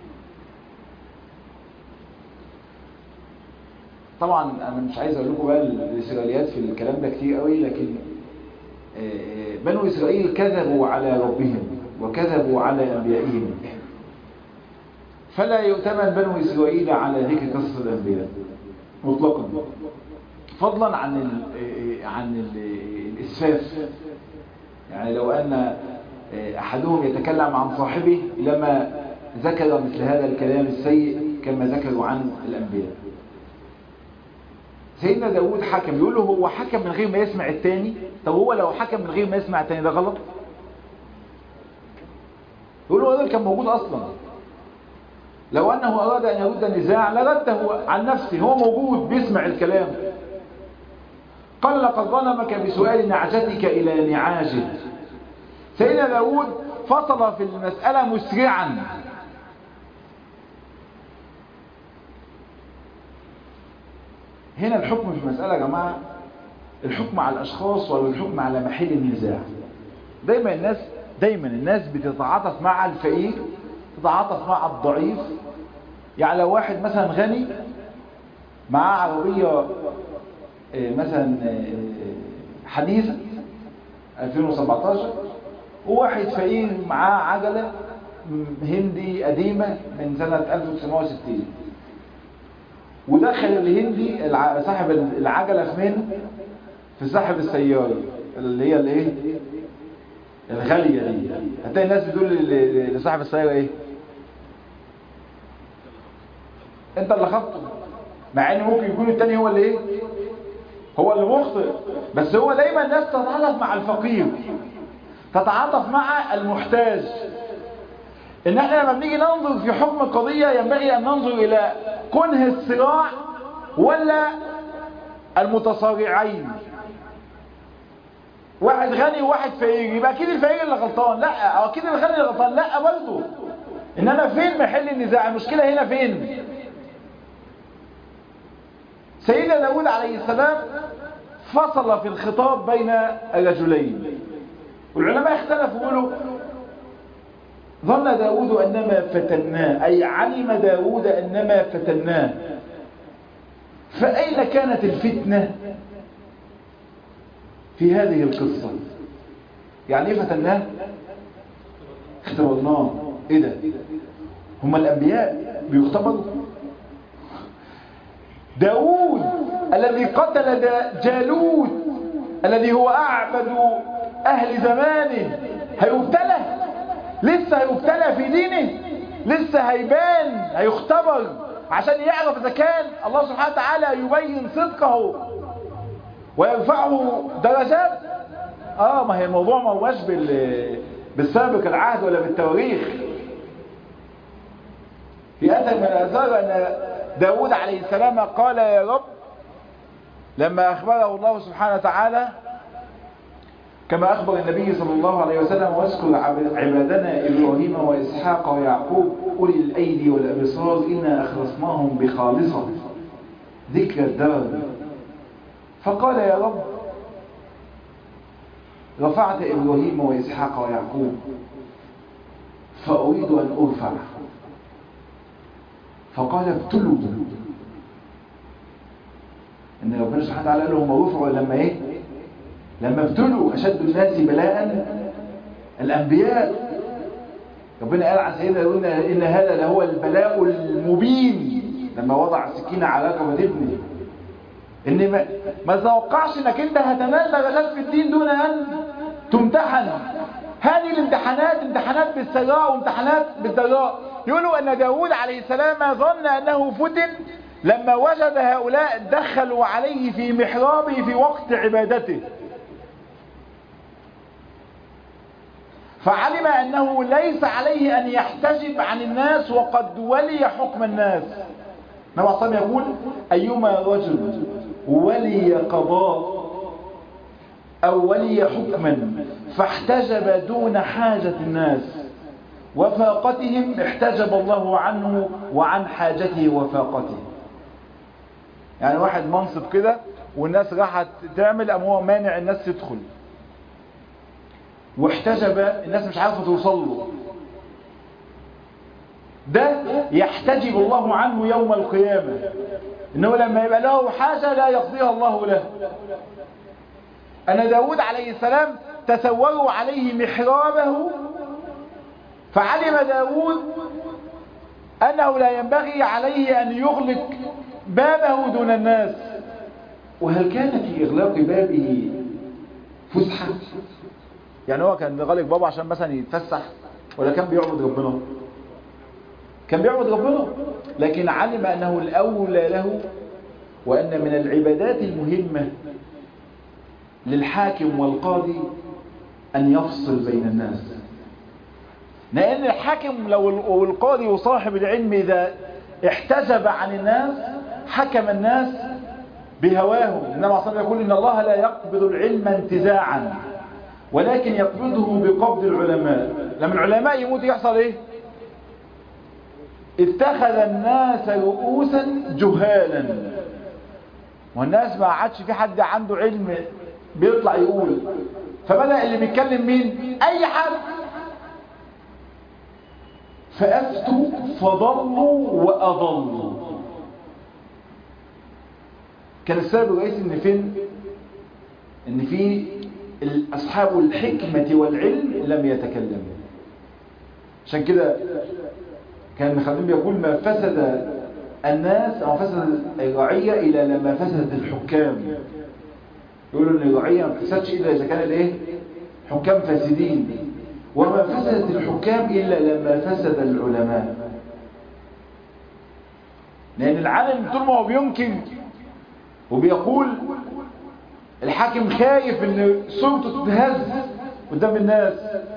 طبعا انا مش عايز اقول لكم بقى الاسرائيليات في الكلام ده كتير قوي لكن بنو إسرائيل كذبوا على ربهم وكذبوا على أنبيائهم فلا يؤتمن بنو إسرائيل على ذكر قصص الأنبياء مطلقا فضلا عن ال عن ال الإسفاف يعني لو أن أحدهم يتكلم عن صاحبه لما ذكر مثل هذا الكلام السيء كما ذكروا عن الأنبياء سيدنا داود حكم يقول له هو حكم من غير ما يسمع التاني طب هو لو حكم من غير ما يسمع التاني ده غلط يقول له هذا كان موجود اصلا لو انه اراد ان يرد النزاع لرده عن نفسه هو موجود بيسمع الكلام قال لقد ظلمك بسؤال نعجتك الى نعاجه سيدنا داود فصل في المسألة مسرعا هنا الحكم في المسألة يا جماعة الحكم على الأشخاص ولا الحكم على محل النزاع دايما الناس دايما الناس بتتعاطف مع الفقير تتعاطف مع الضعيف يعني لو واحد مثلا غني معاه عربية مثلا حديثة 2017 وواحد فقير معاه عجلة هندي قديمة من سنة 1960 ودخل الهندي صاحب العجلة في مين في صاحب السيارة اللي هي الايه الغالية دي هتلاقي الناس بتقول لصاحب السيارة ايه انت اللي خبطه مع ان ممكن يكون التاني هو اللي ايه هو اللي مخطئ بس هو دايما الناس تتعاطف مع الفقير تتعاطف مع المحتاج ان احنا لما بنيجي ننظر في حكم القضية ينبغي ان ننظر الى كنه الصراع ولا المتصارعين واحد غني وواحد فقير يبقى اكيد الفقير اللي غلطان لا او اكيد الغني اللي غلطان لا برضه انما فين محل النزاع المشكله هنا فين سيدنا داود عليه السلام فصل في الخطاب بين الرجلين والعلماء اختلفوا يقولوا ظن داود أنما فتناه أي علم داود أنما فتناه فأين كانت الفتنة في هذه القصة يعني ايه فتناه اختبرناه ايه ده هم الأنبياء بيختبروا داود الذي قتل جالوت الذي هو أعبد أهل زمانه هيبتلى لسه هيبتلى في دينه لسه هيبان هيختبر عشان يعرف إذا كان الله سبحانه وتعالى يبين صدقه ويرفعه درجات اه ما هي الموضوع ما هوش بال بالسابق العهد ولا بالتواريخ في أثر من الآثار أن داود عليه السلام قال يا رب لما أخبره الله سبحانه وتعالى كما أخبر النبي صلى الله عليه وسلم واذكر عبادنا إبراهيم وإسحاق ويعقوب أولي الأيدي والأبصار إنا أخلصناهم بخالصة ذكر الدار فقال يا رب رفعت إبراهيم وإسحاق ويعقوب فأريد أن أرفع فقال ابتلوا ان ربنا سبحانه وتعالى قال لهم رفعوا لما ايه لما ابتلوا اشد الناس بلاء الانبياء ربنا قال عن سيدنا يقول ان هذا لهو البلاء المبين لما وضع السكينه على رقبه ابنه ان ما, ما تتوقعش انك انت هتنال درجات في الدين دون ان تمتحن هذه الامتحانات امتحانات بالسراء وامتحانات بالضراء يقولوا ان داود عليه السلام ظن انه فتن لما وجد هؤلاء دخلوا عليه في محرابه في وقت عبادته فعلم أنه ليس عليه أن يحتجب عن الناس وقد ولي حكم الناس نبي صلى يقول أيما رجل ولي قضاء أو ولي حكما فاحتجب دون حاجة الناس وفاقتهم احتجب الله عنه وعن حاجته وفاقته يعني واحد منصب كده والناس راحت تعمل أم هو مانع الناس تدخل واحتجب الناس مش عارفة توصل له ده يحتجب الله عنه يوم القيامة انه لما يبقى له حاجة لا يقضيها الله له أن داود عليه السلام تسوروا عليه محرابه فعلم داود أنه لا ينبغي عليه أن يغلق بابه دون الناس وهل كان في إغلاق بابه فسحة يعني هو كان غالق بابه عشان مثلا يتفسح ولا كان بيعبد ربنا كان بيعبد ربنا لكن علم أنه الأولى له وأن من العبادات المهمة للحاكم والقاضي أن يفصل بين الناس لأن الحاكم لو القاضي وصاحب العلم إذا احتجب عن الناس حكم الناس بهواهم إنما أصلا يقول إن الله لا يقبض العلم انتزاعا ولكن يقبضه بقبض العلماء لما العلماء يموت يحصل إيه اتخذ الناس رؤوسا جهالا والناس ما عادش في حد عنده علم بيطلع يقول فبدأ اللي بيتكلم مين اي حد فافتوا فضلوا واضلوا كان السبب الرئيسي ان فين ان في اصحاب الحكمة والعلم لم يتكلموا عشان كده كان خليل بيقول ما فسد الناس او فسد الرعية الى لما فسدت الحكام يقولوا ان الرعية ما فسدش الا اذا كان الايه حكام فاسدين وما فسدت الحكام الا لما فسد العلماء لان العالم طول ما هو بينكر وبيقول الحاكم خايف ان صورته تتهز قدام الناس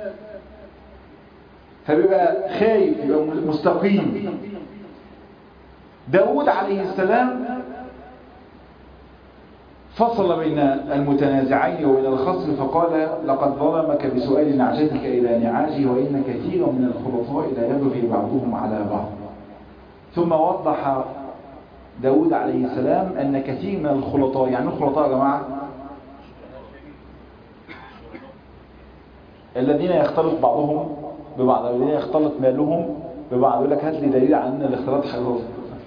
فبيبقى خايف يبقى مستقيم داود عليه السلام فصل بين المتنازعين وبين الخصم فقال لقد ظلمك بسؤال نعجتك إلى نعاجه وإن كثيرا من الخلطاء لا يبغي بعضهم على بعض ثم وضح داود عليه السلام أن كثير من الخلطاء يعني الخلطاء يا جماعة الذين يختلط بعضهم ببعض الذين يختلط مالهم ببعض يقول لك هات لي دليل عن ان الاختلاط حرام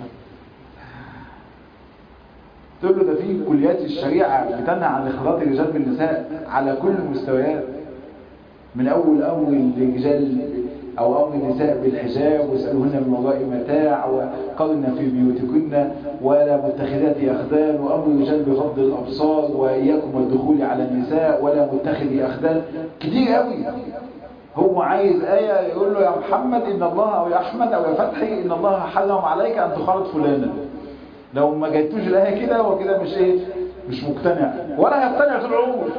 تقول له ده في كليات الشريعة بتنهى عن اختلاط الرجال بالنساء على كل المستويات من أول أمر الرجال أو أمر النساء بالحجاب واسألوهن من وراء متاع وقرن في بيوتكن ولا متخذات أخدان وأمر الرجال بغض الأبصار وإياكم والدخول على النساء ولا متخذي أخدان كتير قوي هو عايز آية يقول له يا محمد إن الله أو يا أحمد أو يا فتحي إن الله حرم عليك أن تخالط فلانا لو ما جايتوش الآية كده هو كده مش إيه مش مقتنع ولا هيقتنع طول عمره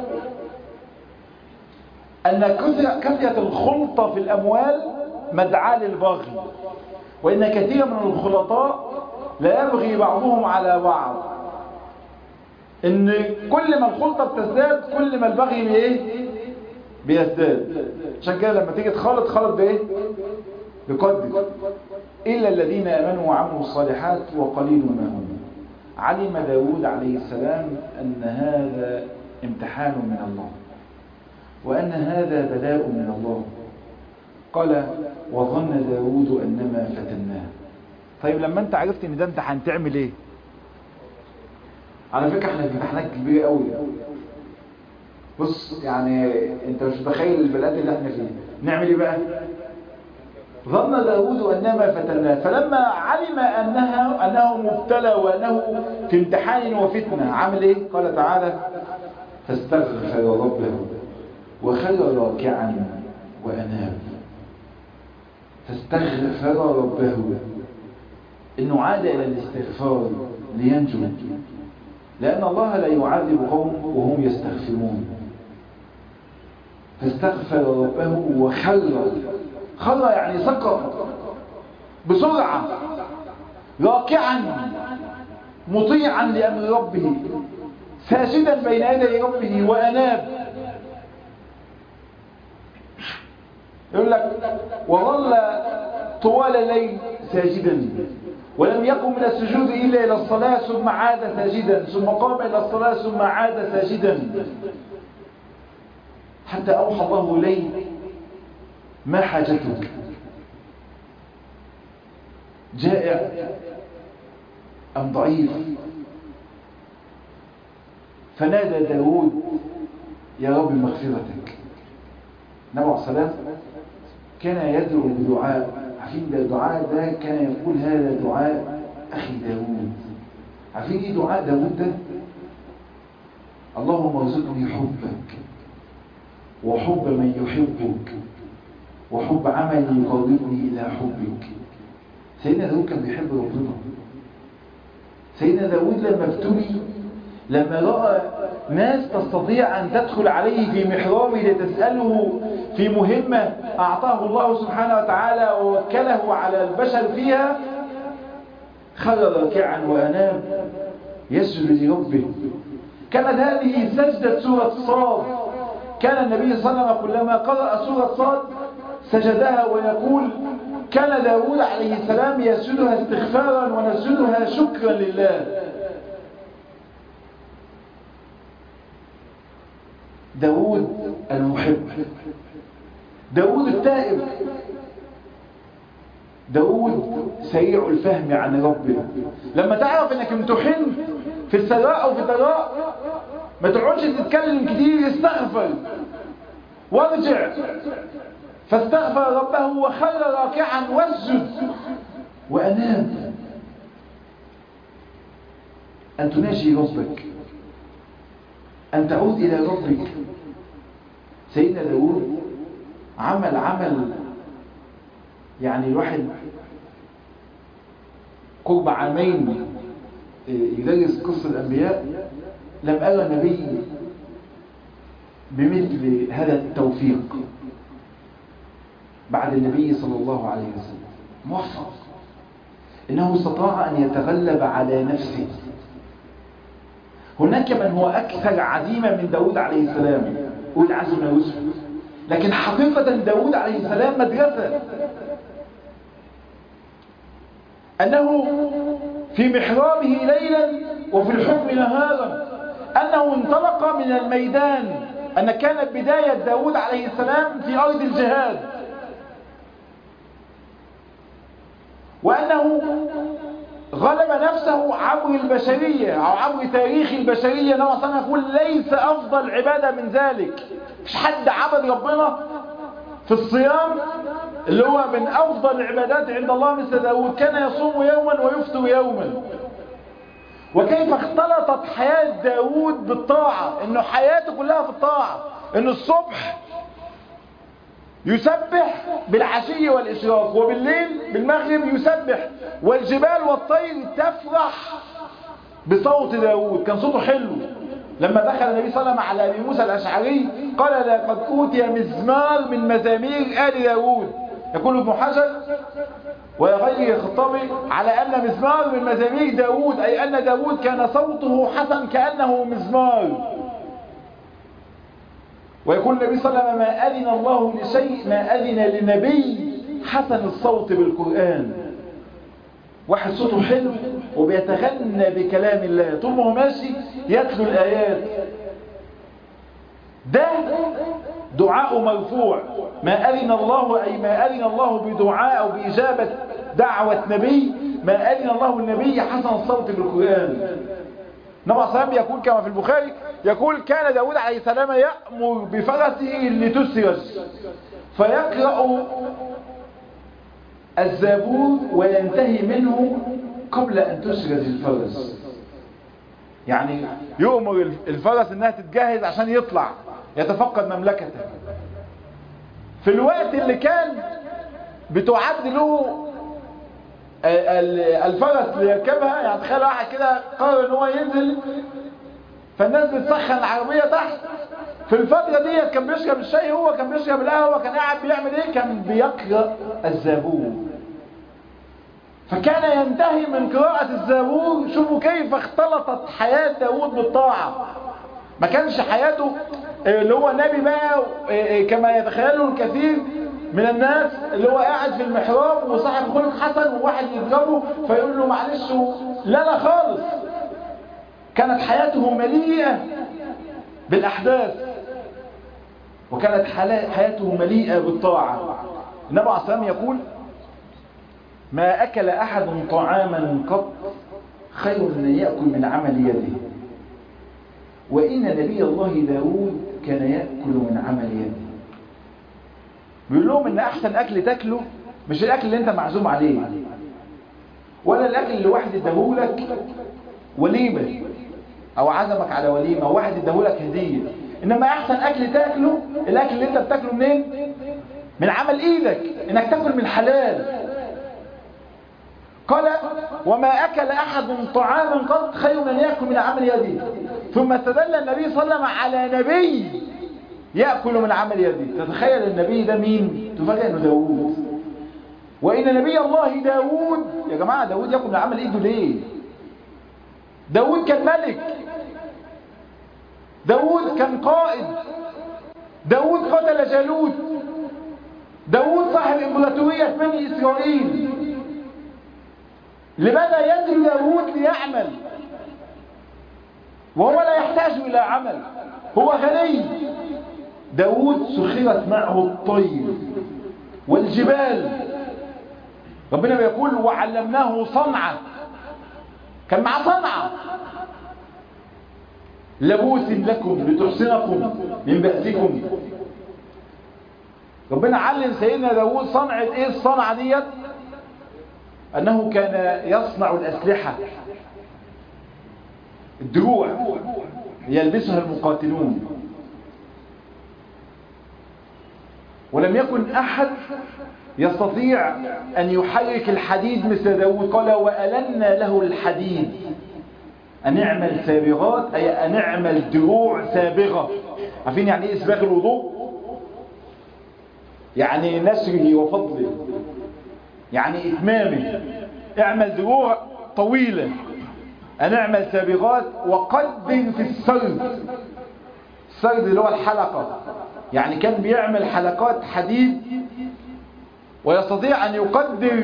أن كثرة الخلطة في الأموال مدعاة للبغي وإن كثير من الخلطاء لا يبغي بعضهم على بعض إن كل ما الخلطة بتزداد كل ما البغي بإيه بيزداد عشان كده لما تيجي تخلط خلط بإيه بقدر إلا الذين آمنوا وعملوا الصالحات وقليل ما هم علم داود عليه السلام أن هذا امتحان من الله وأن هذا بلاء من الله قال وظن داود أنما فتناه طيب لما انت عرفت ان ده انت هتعمل ايه على فكرة احنا في امتحانات كبيرة قوي بص يعني انت مش متخيل البلاد اللي احنا فيها نعمل ايه بقى ظن داود أنما فتناه فلما علم أنها أنه مبتلى وأنه في امتحان وفتنة عمل ايه قال تعالى فاستغفر ربه وخر راكعا وأناب فاستغفر ربه إنه عاد إلى الاستغفار لينجو لأن الله لا يعذب قوم وهم يستغفرون فاستغفر ربه وخر خر يعني سقط بسرعة راكعا مطيعا لأمر ربه ساجدا بين يدي ربه وأناب يقول لك وظل طوال الليل ساجدا ولم يقم من السجود إلا إلى الصلاة ثم عاد ساجدا ثم قام إلى الصلاة ثم عاد ساجدا حتى أوحى الله إليه ما حاجتك جائع أم ضعيف فنادى داود يا رب مغفرتك النبي عليه الصلاة كان يدعو بدعاء عارفين ده الدعاء ده كان يقول هذا دعاء أخي داود عارفين ايه دعاء داود ده اللهم ارزقني حبك وحب من يحبك وحب عمل يقربني إلى حبك سيدنا داود كان بيحب ربنا سيدنا داود لما ابتلي لما رأى ناس تستطيع أن تدخل عليه في محرابه لتسأله في مهمة أعطاه الله سبحانه وتعالى ووكله على البشر فيها خر راكعا وأنام يسجد لربه كانت هذه سجدة سورة صاد كان النبي صلى الله عليه وسلم كلما قرأ سورة صاد سجدها ويقول كان داود عليه السلام يسجدها استغفارا ونسجدها شكرا لله داود المحب داود التائب داود سريع الفهم عن ربه لما تعرف انك امتحنت في السراء او في الضراء ما تقعدش تتكلم كتير استغفر وارجع فاستغفر ربه وخر راكعا واسجد وانام ان تناجي ربك أن تعود إلى ربك سيدنا داود عمل عمل يعني الواحد قرب عامين يدرس قصة الأنبياء لم أرى نبي بمثل هذا التوفيق بعد النبي صلى الله عليه وسلم موفق إنه استطاع أن يتغلب على نفسه هناك من هو أكثر عزيمة من داود عليه السلام قول عزم يوسف لكن حقيقة داود عليه السلام مدرسة أنه في محرابه ليلا وفي الحكم نهارا أنه انطلق من الميدان أن كانت بداية داود عليه السلام في أرض الجهاد وأنه غلب نفسه عبر البشرية أو عبر تاريخ البشرية نوع صلى يقول ليس أفضل عبادة من ذلك مش حد عبد ربنا في الصيام اللي هو من أفضل العبادات عند الله مثل داود كان يصوم يوما ويفطر يوما وكيف اختلطت حياة داود بالطاعة انه حياته كلها في الطاعة انه الصبح يسبح بالعشي والإشراق وبالليل بالمغرب يسبح والجبال والطير تفرح بصوت داود كان صوته حلو لما دخل النبي صلى الله عليه وسلم على أبي موسى الأشعري قال لقد أوتي مزمار من مزامير آل داود يقول ابن حجر وغير الخطابي على أن مزمار من مزامير داود أي أن داود كان صوته حسن كأنه مزمار ويقول النبي صلى الله عليه وسلم ما أذن الله لشيء ما أذن لنبي حسن الصوت بالقرآن واحد صوته حلو وبيتغنى بكلام الله طول ما هو ماشي يتلو الآيات ده دعاء مرفوع ما أذن الله أي ما أذن الله بدعاء أو بإجابة دعوة نبي ما أذن الله النبي حسن الصوت بالقرآن نبع صلى يقول كما في البخاري يقول كان داود عليه السلام يأمر بفرسه لتسرج فيقرأ الزبور وينتهي منه قبل أن تسرج الفرس يعني يؤمر الفرس انها تتجهز عشان يطلع يتفقد مملكته في الوقت اللي كان بتعد له الفرس ليركبها يعني تخيل واحد كده قرر ان هو ينزل فالناس بتسخن العربية تحت في الفترة دي كان بيشرب الشاي هو كان بيشرب القهوة كان قاعد بيعمل ايه كان بيقرأ الزبور فكان ينتهي من قراءة الزبور شوفوا كيف اختلطت حياة داود بالطاعة ما كانش حياته اللي هو نبي بقى كما يتخيله الكثير من الناس اللي هو قاعد في المحراب وصاحب خلق حسن وواحد يضربه فيقول له معلش لا لا خالص كانت حياته مليئة بالأحداث وكانت حياته مليئة بالطاعة النبي عليه السلام يقول ما أكل أحد طعاما قط خير من أن يأكل من عمل يده وإن نبي الله داود كان يأكل من عمل يده بيقول لهم ان احسن اكل تاكله مش الاكل اللي انت معزوم عليه ولا الاكل اللي واحد اداهولك وليمه او عزمك على وليمه واحد اداهولك هديه انما احسن اكل تاكله الاكل اللي انت بتاكله منين من عمل ايدك انك تاكل من حلال قال وما اكل احد طعاما قط خير من ياكل من عمل يده ثم استدل النبي صلى الله عليه وسلم على نبي يأكل من عمل يده تتخيل النبي ده مين تفاجئ انه داوود وإن نبي الله داوود يا جماعة داوود يأكل من عمل ايده ليه داوود كان ملك داوود كان قائد داوود قتل جالوت داوود صاحب امبراطورية بني إسرائيل لماذا يدعو داوود ليعمل وهو لا يحتاج إلى عمل هو غني داود سخرت معه الطير والجبال ربنا بيقول وعلمناه صنعة كان معاه صنعة لبوس لكم لتحسنكم من بأسكم ربنا علم سيدنا داود صنعة ايه الصنعة ديت انه كان يصنع الاسلحة الدروع يلبسها المقاتلون ولم يكن أحد يستطيع أن يحرك الحديد مثل داود قال وألنا له الحديد أن اعمل سابغات أي أن اعمل دروع سابغة عارفين يعني إيه إسباغ الوضوء يعني نسره وفضله يعني إتمامه اعمل دروع طويلة أن اعمل سابغات وقدر في السرد السرد اللي هو الحلقة يعني كان بيعمل حلقات حديد ويستطيع أن يقدر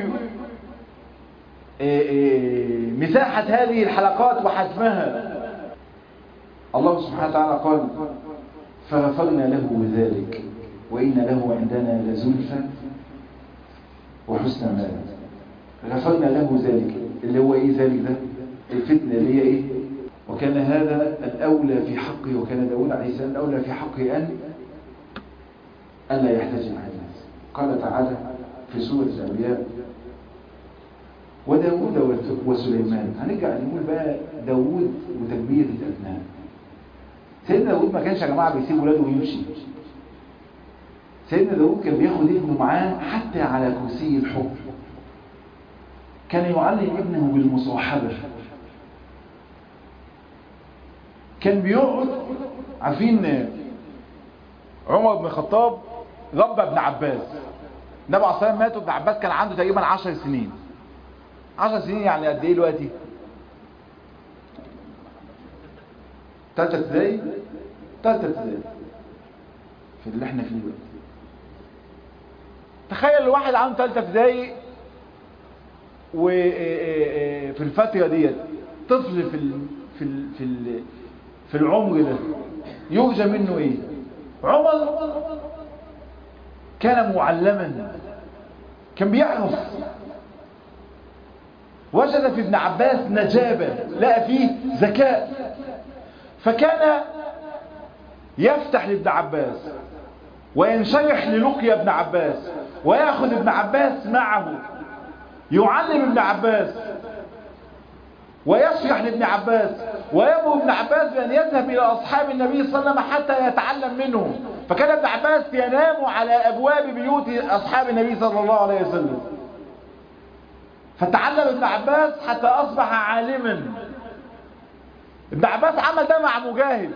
مساحة هذه الحلقات وحجمها الله سبحانه وتعالى قال فغفرنا له بذلك وإن له عندنا لزلفى وحسن مآب غفرنا له ذلك اللي هو إيه ذلك ده الفتنة اللي هي إيه وكان هذا الأولى في حقه وكان داود عليه السلام الأولى في حقه أن ألا يحتج مع الناس قال تعالى في سورة الأنبياء وداود وسليمان هنرجع نقول بقى داود وتربية الأبناء سيدنا داود ما كانش يا جماعة بيسيب ولاده ويمشي سيدنا داود كان بياخد ابنه معاه حتى على كرسي الحكم كان يعلم ابنه بالمصاحبة كان بيقعد عارفين عمر بن الخطاب ربى ابن عباس النبي عليه الصلاه مات وابن عباس كان عنده تقريبا 10 سنين 10 سنين يعني قد ايه دلوقتي ثالثه ابتدائي ثالثه ابتدائي في اللي احنا فيه دلوقتي تخيل واحد عنده ثالثه ابتدائي وفي الفتره ديت طفل في ال في ال في ال في العمر ده يرجى منه ايه عمر كان معلما كان بيعرف وجد في ابن عباس نجابة لقى فيه ذكاء فكان يفتح لابن عباس وينشرح للقيا ابن عباس ويأخذ ابن عباس معه يعلم ابن عباس ويشرح لابن عباس ويأمر ابن عباس بأن يذهب إلى أصحاب النبي صلى الله عليه وسلم حتى يتعلم منهم فكان ابن عباس ينام على أبواب بيوت أصحاب النبي صلى الله عليه وسلم فتعلم ابن عباس حتى أصبح عالما ابن عباس عمل ده مع مجاهد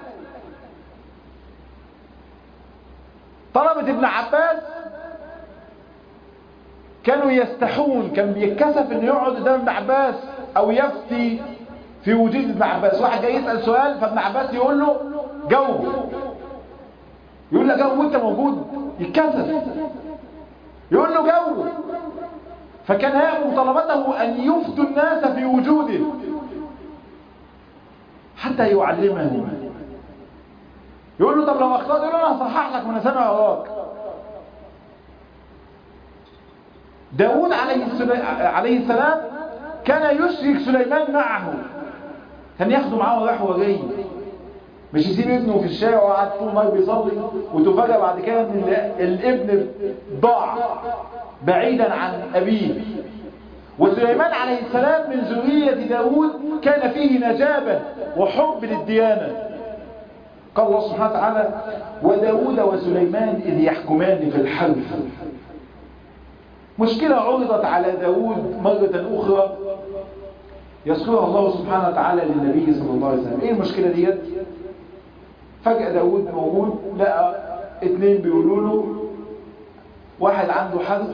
طلبة ابن عباس كانوا يستحون كان بيتكسف انه يقعد قدام ابن عباس او يفتي في وجود ابن عباس واحد جاي يسأل سؤال فابن عباس يقول له جاوب يقول له جاوب وانت موجود يتكسف يقول له جاوب فكان هي مطالبته ان يفتوا الناس في وجوده حتى يعلمهم يقول له طب لو اخطأت يقول له انا هصحح لك وانا سامع وراك داود عليه عليه السلام كان يشرك سليمان معه كان ياخده معاه رايح وجاي مش يسيب ابنه في الشارع وقعد طول النهار بيصلي وتفاجئ بعد كده ان الابن ضاع بعيدا عن ابيه وسليمان عليه السلام من ذرية داود كان فيه نجابة وحب للديانة قال الله سبحانه وتعالى وداود وسليمان إذ يحكمان في الحرب مشكلة عرضت على داود مرة أخرى يذكرها الله سبحانه وتعالى للنبي صلى الله عليه وسلم ايه المشكلة ديت فجأة داود موجود لقى اتنين بيقولوا له واحد عنده حرف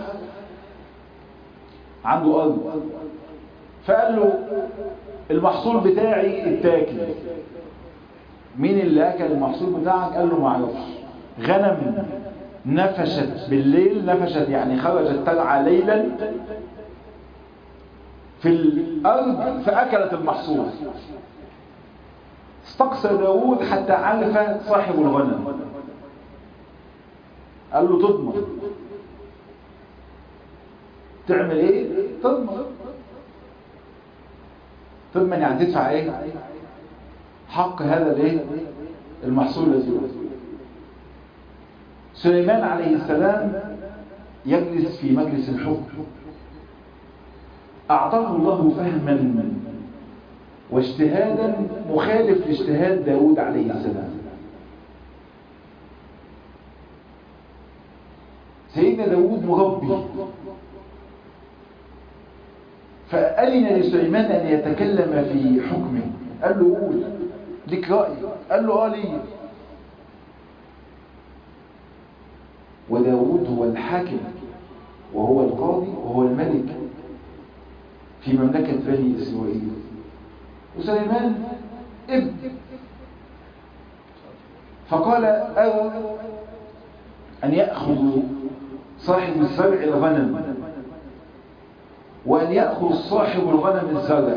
عنده أرض فقال له المحصول بتاعي اتاكل مين اللي أكل المحصول بتاعك قال له معرفش غنم نفشت بالليل نفشت يعني خرجت ترعى ليلا في الأرض فأكلت المحصول استقصى داود حتى عرف صاحب الغنم قال له تضمن تعمل ايه تضمن تضمن يعني تدفع ايه حق هذا الايه المحصول الذي سليمان عليه السلام يجلس في مجلس الحكم أعطاه الله فهما واجتهادا مخالف لاجتهاد داود عليه السلام سيدنا داود مربي فأذن لسليمان أن يتكلم في حكمه قال له قول لك رأي قال له آه لي وداود هو الحاكم وهو القاضي وهو الملك في مملكة بني إسرائيل وسليمان ابن فقال أرى أن يأخذ صاحب الزرع الغنم وأن يأخذ صاحب الغنم الزرع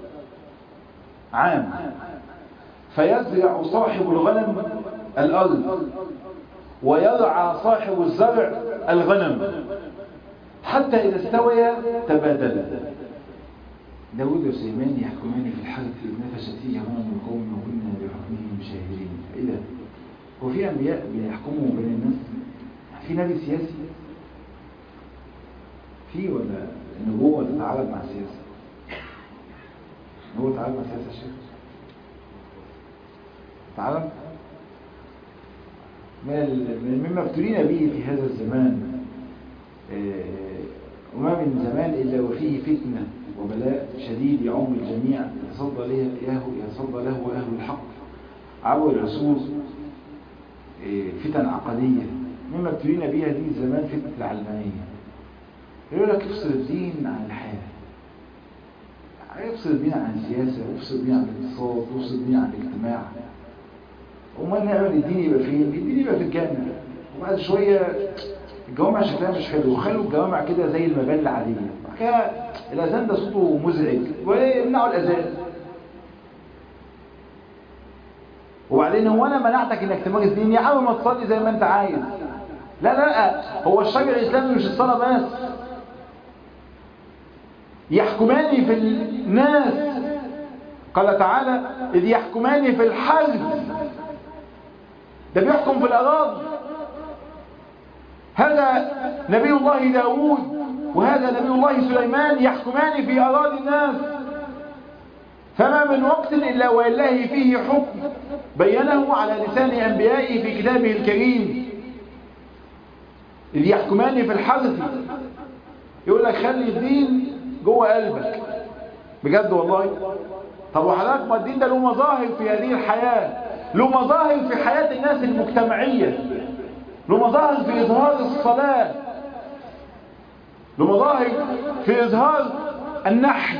عام فيزرع صاحب الغنم الأرض ويرعى صاحب الزرع الغنم حتى إذا استويا تبادلا داود وسليمان يحكمان في الحرث إذ نفشت فيه غنم القوم وكنا بحكمهم شاهدين إيه ده؟ هو في أنبياء بيحكموا بين الناس؟ في نبي سياسي؟ في ولا النبوة تتعارض مع السياسة؟ النبوة تتعارض مع السياسة يا شيخ؟ تتعارض؟ من مما ابتلينا به في هذا الزمان وما من زمان إلا وفيه فتنة وبلاء شديد يعم الجميع يصدى له يصدى له أهل الحق عبر العصور فتن عقدية مما ابتلينا بها هذه الزمان فتنة العلمانية يقول لك افصل الدين عن الحياة افصل الدين عن السياسة افصل الدين عن الاقتصاد افصل الدين عن الاجتماع وما نعمل الدين يبقى فين الدين يبقى في الجامع وبعد شوية الجوامع شكلها مش حلو خلوا الجوامع كده زي المباني العادية كده الأذان ده صوته مزعج ويمنعوا الأذان وبعدين هو أنا منعتك إنك تمارس دين يا عم ما تصلي زي ما أنت عايز لا لا هو الشرع الإسلامي مش الصلاة بس يحكمان في الناس قال تعالى إذ يحكمان في الحرب ده بيحكم في الأراضي هذا نبي الله داود وهذا نبي الله سليمان يحكمان في أراضي الناس فما من وقت إلا ولله فيه حكم بينه على لسان أنبيائه في كتابه الكريم إذ يحكمان في الحرث يقول لك خلي الدين جوه قلبك بجد والله طب وحضرتك ما الدين ده له مظاهر في هذه الحياة له مظاهر في حياة الناس المجتمعية له مظاهر في إظهار الصلاة له مظاهر في إظهار النحل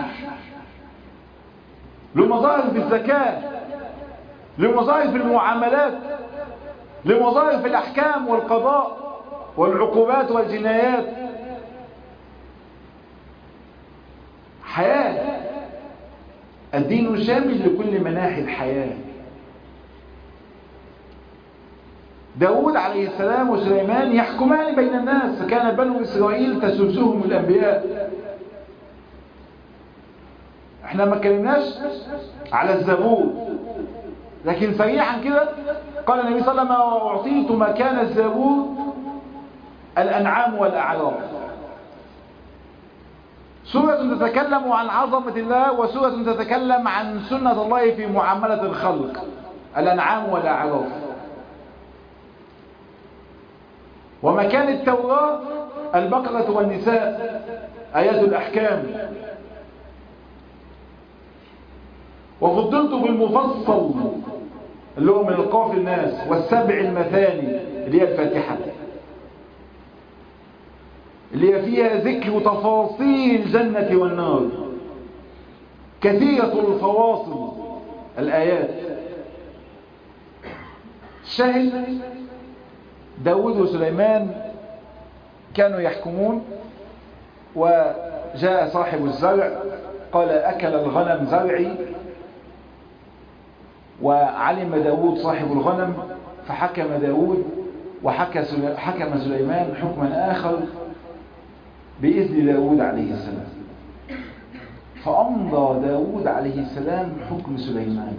له مظاهر في الزكاة له مظاهر في المعاملات له مظاهر في الأحكام والقضاء والعقوبات والجنايات حياة الدين شامل لكل مناحي الحياة داود عليه السلام وسليمان يحكمان بين الناس فكان بنو إسرائيل تسوسهم الأنبياء احنا ما اتكلمناش على الزبور لكن سريعا كده قال النبي صلى الله عليه وسلم أعطيت مكان الزبور الأنعام والأعراف سورة تتكلم عن عظمة الله وسورة تتكلم عن سنة الله في معاملة الخلق الأنعام والأعراف ومكان التوراة البقرة والنساء آيات الأحكام وفضلت بالمفصل اللي هو من القاف الناس والسبع المثاني اللي هي الفاتحة اللي هي فيها ذكر تفاصيل الجنة والنار كثيرة الفواصل الآيات شاهد داود وسليمان كانوا يحكمون وجاء صاحب الزرع قال أكل الغنم زرعي وعلم داود صاحب الغنم فحكم داود وحكم سليمان حكما آخر بإذن داود عليه السلام فأمضى داود عليه السلام حكم سليمان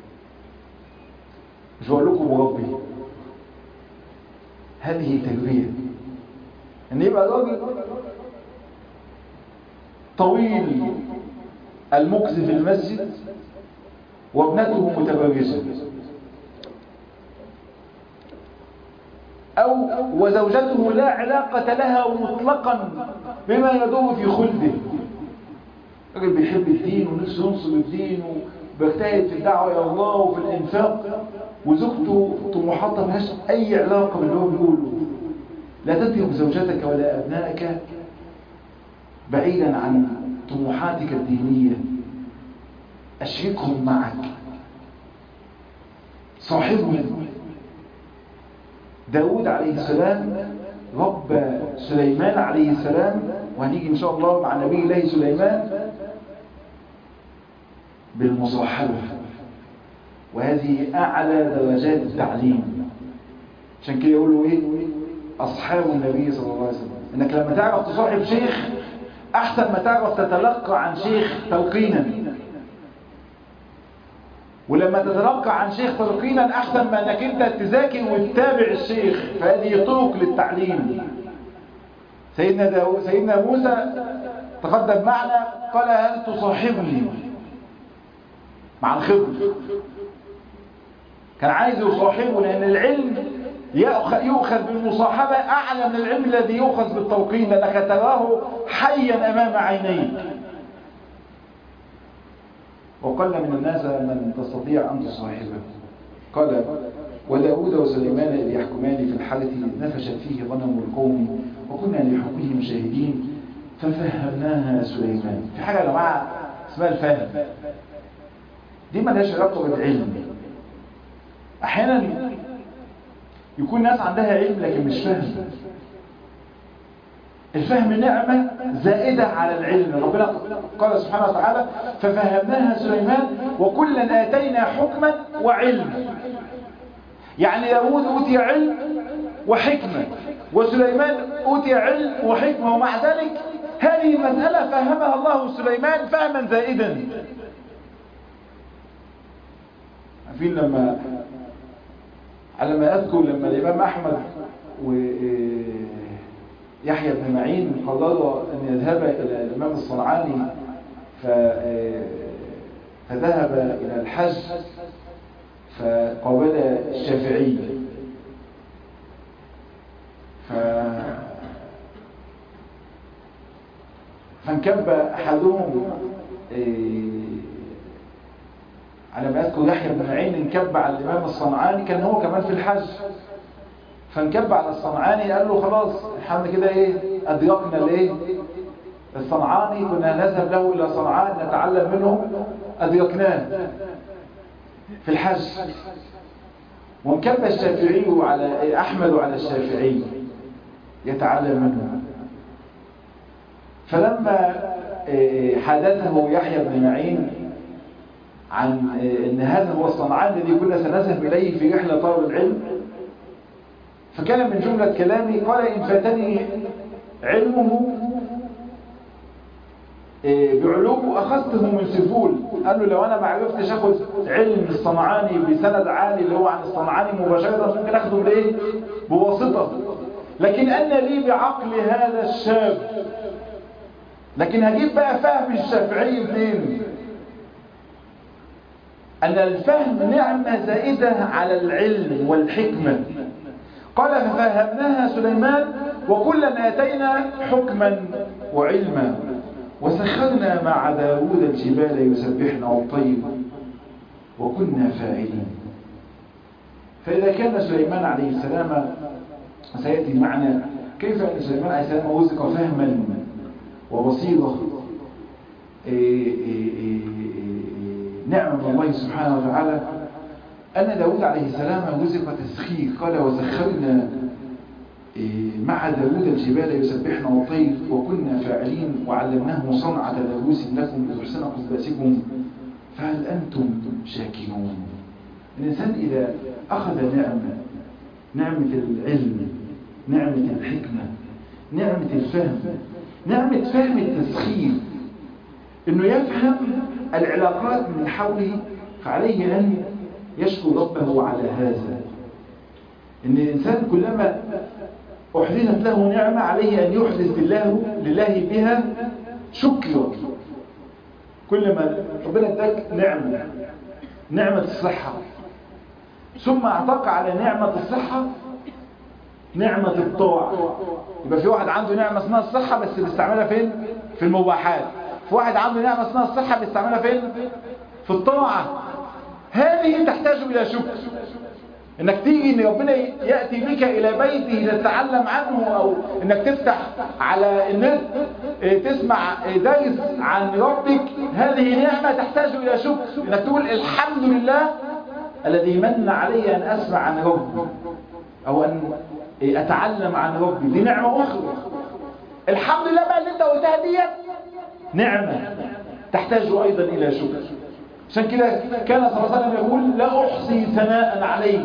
مش بقول لكم مربي هذه تربية ان يبقى الراجل طويل المكس في المسجد وابنته متبرجة أو وزوجته لا علاقة لها مطلقا بما يدور في خلده راجل بيحب الدين ونفسه ينصب الدين وبيجتهد في الدعوة إلى الله وفي الإنفاق وزوجته طموحاتها ملهاش أي علاقة باللي هو بيقوله لا تترك زوجتك ولا أبنائك بعيدا عن طموحاتك الدينية أشركهم معك صاحبهم داود عليه السلام رب سليمان عليه السلام وهنيجي إن شاء الله مع نبي الله سليمان بالمصاحبة وهذه أعلى درجات التعليم عشان كده يقولوا إيه أصحاب النبي صلى الله عليه وسلم إنك لما تعرف تصاحب شيخ أحسن ما تعرف تتلقى عن شيخ تلقينا ولما تتلقى عن شيخ تلقينا أحسن ما أنك أنت تذاكر وتتابع الشيخ فهذه طرق للتعليم سيدنا, داو سيدنا موسى تقدم معنا قال هل تصاحبني مع الخبر كان عايز يصاحبه لأن العلم يؤخذ بالمصاحبة أعلى من العلم الذي يؤخذ بالتوقين لأنك تراه حيا أمام عينيك وقل من الناس من تستطيع أن تصاحبه قال وداود وسليمان إذ يحكمان في الحدث نفشت فيه غنم القوم وكنا لحكمهم شاهدين ففهمناها سليمان في حاجة يا جماعة اسمها الفهم دي ما لهاش علاقة بالعلم أحيانا يكون ناس عندها علم لكن مش فاهم الفهم نعمة زائدة على العلم ربنا قال سبحانه وتعالى ففهمناها سليمان وكلا آتينا حكما وعلما يعني داود أوتي علم وحكمة وسليمان أوتي علم وحكمة ومع ذلك هذه المسألة فهمها الله سليمان فهما زائدا عارفين لما على ما أذكر لما الإمام أحمد ويحيى بن معين قرروا أن يذهب إلى الإمام الصنعاني فذهب إلى الحج فقابل الشافعي ف فانكب أحدهم على ما أذكر يحيى بن معين انكب على الإمام الصنعاني كان هو كمان في الحج فانكب على الصنعاني قال له خلاص احنا كده ايه أدركنا الايه الصنعاني كنا نذهب له إلى صنعان نتعلم منه أدركناه في الحج وانكب الشافعي على أحمد على الشافعي يتعلم منه فلما حدثه يحيى بن معين عن ان هذا هو الصنعان الذي كنا سنذهب اليه في رحله طلب العلم فكان من جمله كلامي قال ان فاتني علمه بعلومه اخذته من سفول قال له لو انا ما عرفتش اخد علم الصنعاني بسند عالي اللي هو عن الصنعاني مباشره ممكن اخده بايه بواسطه لكن انا لي بعقل هذا الشاب لكن هجيب بقى فهم الشافعي منين أن الفهم نعمة زائدة على العلم والحكمة قال ففهمناها سليمان وكلا آتينا حكما وعلما وسخرنا مع داود الجبال يسبحن والطير وكنا فاعلين فإذا كان سليمان عليه السلام سيأتي معنا كيف أن سليمان عليه السلام وزق فهما وبصيرة إيه إيه إيه نعم من الله سبحانه وتعالى أن داود عليه السلام وزق تسخير قال وسخرنا مع داود الجبال يسبحن والطير وكنا فاعلين وعلمناه صنعة لبوس لكم لتحسنكم باسكم فهل أنتم شاكرون الإنسان إذا أخذ نعمة نعمة العلم نعمة الحكمة نعمة الفهم نعمة فهم التسخير انه يفهم العلاقات من حوله فعليه ان يشكر ربه على هذا ان الانسان كلما احدثت له نعمة عليه ان يحدث بالله لله بها شكرا كل ما ربنا اداك نعمة نعمة الصحة ثم اعطاك على نعمة الصحة نعمة الطاعة يبقى في واحد عنده نعمة اسمها الصحة بس بيستعملها فين في المباحات في واحد عنده نعمة اسمها الصحة بيستعملها فين في الطاعة هذه تحتاج إلى شكر انك تيجي ان ربنا يأتي بك الى بيته تتعلم عنه او انك تفتح على النت تسمع درس عن ربك هذه نعمة تحتاج إلى شكر إنك تقول الحمد لله الذي من علي أن أسمع عن ربي أو أن أتعلم عن ربي دي نعمة أخرى الحمد لله بقى اللي أنت قلتها ديت نعمة تحتاج أيضا إلى شكر عشان كده كان صلى الله عليه وسلم يقول لا أحصي ثناء عليك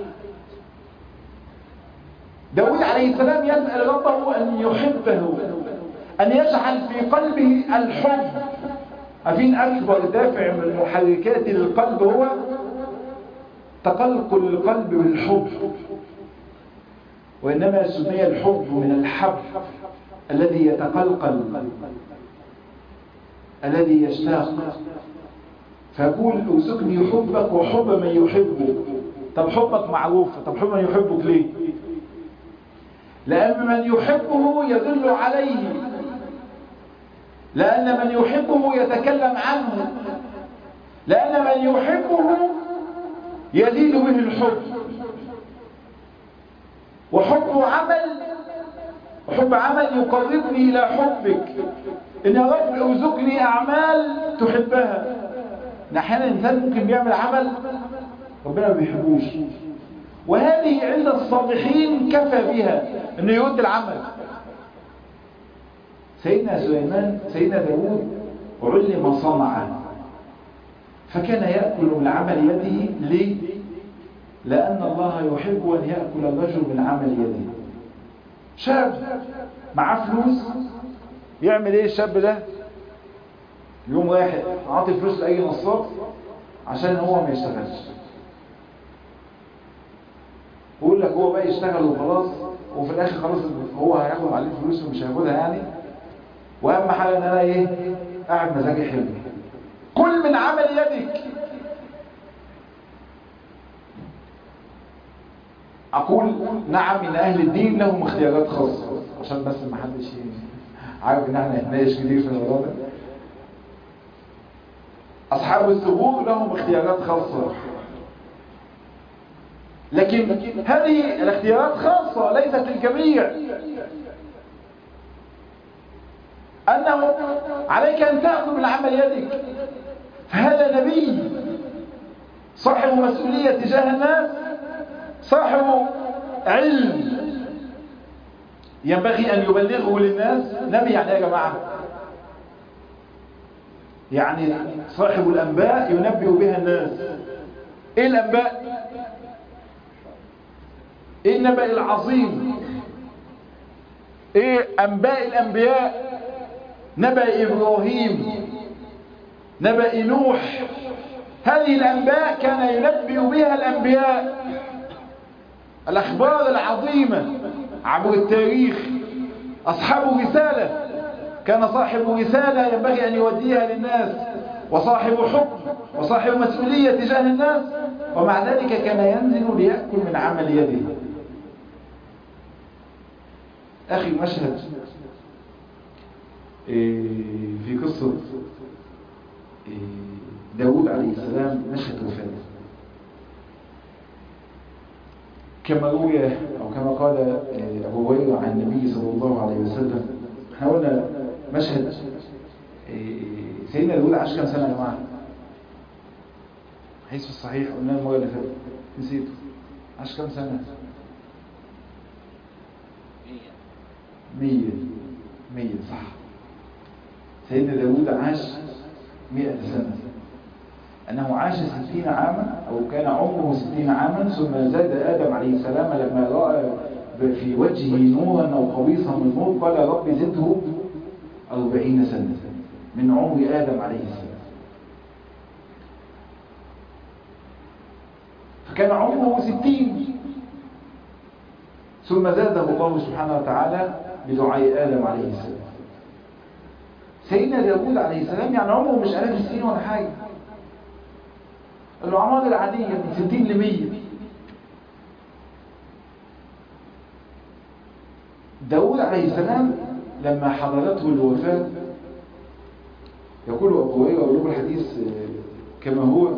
داود عليه السلام يسأل ربه أن يحبه أن يجعل في قلبه الحب عارفين أكبر دافع من محركات القلب هو تقلقل القلب بالحب وإنما سمي الحب من الحب الذي يتقلقل الذي يشتاق فيقول ارزقني حبك وحب من يحبك طب حبك معروف طب حب من يحبك ليه لأن من يحبه يدل عليه لأن من يحبه يتكلم عنه لأن من يحبه يزيد به الحب وحب عمل وحب عمل يقربني إلى حبك إن يا رب ارزقني أعمال تحبها أحيانا الإنسان ممكن بيعمل عمل ربنا ما بيحبوش وهذه عند الصالحين كفى بها انه يرد العمل سيدنا سليمان سيدنا داود علم صنعا فكان يأكل من عمل يده ليه؟ لأن الله يحب أن يأكل الرجل من عمل يده شاب معاه فلوس يعمل ايه الشاب ده يوم رايح عاطي فلوس لأي نصاب عشان هو ما يشتغلش ويقول لك هو بقى يشتغل وخلاص وفي الاخر خلاص هو هياخد عليه فلوس ومش هياخدها يعني واهم حاجه ان انا ايه قاعد مزاجي حلو كل من عمل يدك اقول نعم ان اهل الدين لهم اختيارات خاصه عشان بس ما حدش عارف ان احنا نتناقش كتير في الموضوع ده اصحاب الثبور لهم اختيارات خاصه لكن هذه الاختيارات خاصة ليست للجميع أنه عليك أن تأخذ من عمل يدك فهذا نبي صاحب مسؤولية تجاه الناس صاحب علم ينبغي أن يبلغه للناس نبي يعني يا جماعة يعني صاحب الأنباء ينبئ بها الناس إيه الأنباء ايه النبأ العظيم ايه انباء الانبياء نبأ ابراهيم نبأ نوح هذه الانباء كان ينبئ بها الانبياء الاخبار العظيمة عبر التاريخ اصحاب رسالة كان صاحب رسالة ينبغي ان يوديها للناس وصاحب حكم وصاحب مسؤولية تجاه الناس ومع ذلك كان ينزل ليأكل من عمل يده أخي مشهد في قصة داود عليه السلام مشهد وفاة كما روي أو كما قال أبو هريرة عن النبي صلى الله عليه وسلم احنا قلنا مشهد سيدنا داود عاش كام سنة يا جماعة؟ حيث في الصحيح قلنا المرة اللي فاتت نسيته عاش كام سنة؟ مية مية صح سيدنا داود عاش مئة سنة أنه عاش ستين عاما أو كان عمره ستين عاما ثم زاد آدم عليه السلام لما رأى في وجهه نورا أو قبيصا من نور قال رب زده أربعين سنة من عمر آدم عليه السلام فكان عمره ستين ثم زاده الله سبحانه وتعالى بدعاء آدم عليه السلام سيدنا داود عليه السلام يعني عمره مش آلاف السنين ولا حاجة الأعمار العادية من ستين لمية داود عليه السلام لما حضرته الوفاة يقول أبو هريرة أقول الحديث كما هو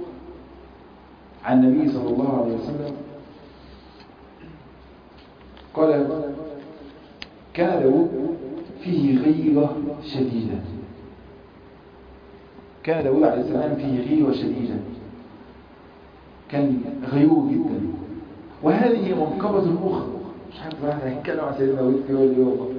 عن النبي صلى الله عليه وسلم قال كان داود فيه غيرة شديدة كان داود عليه السلام فيه غيرة شديدة كان غيور جدا وهذه منقبة أخرى مش عارف واحد هيتكلم عن سيدنا داود في يقول لي والله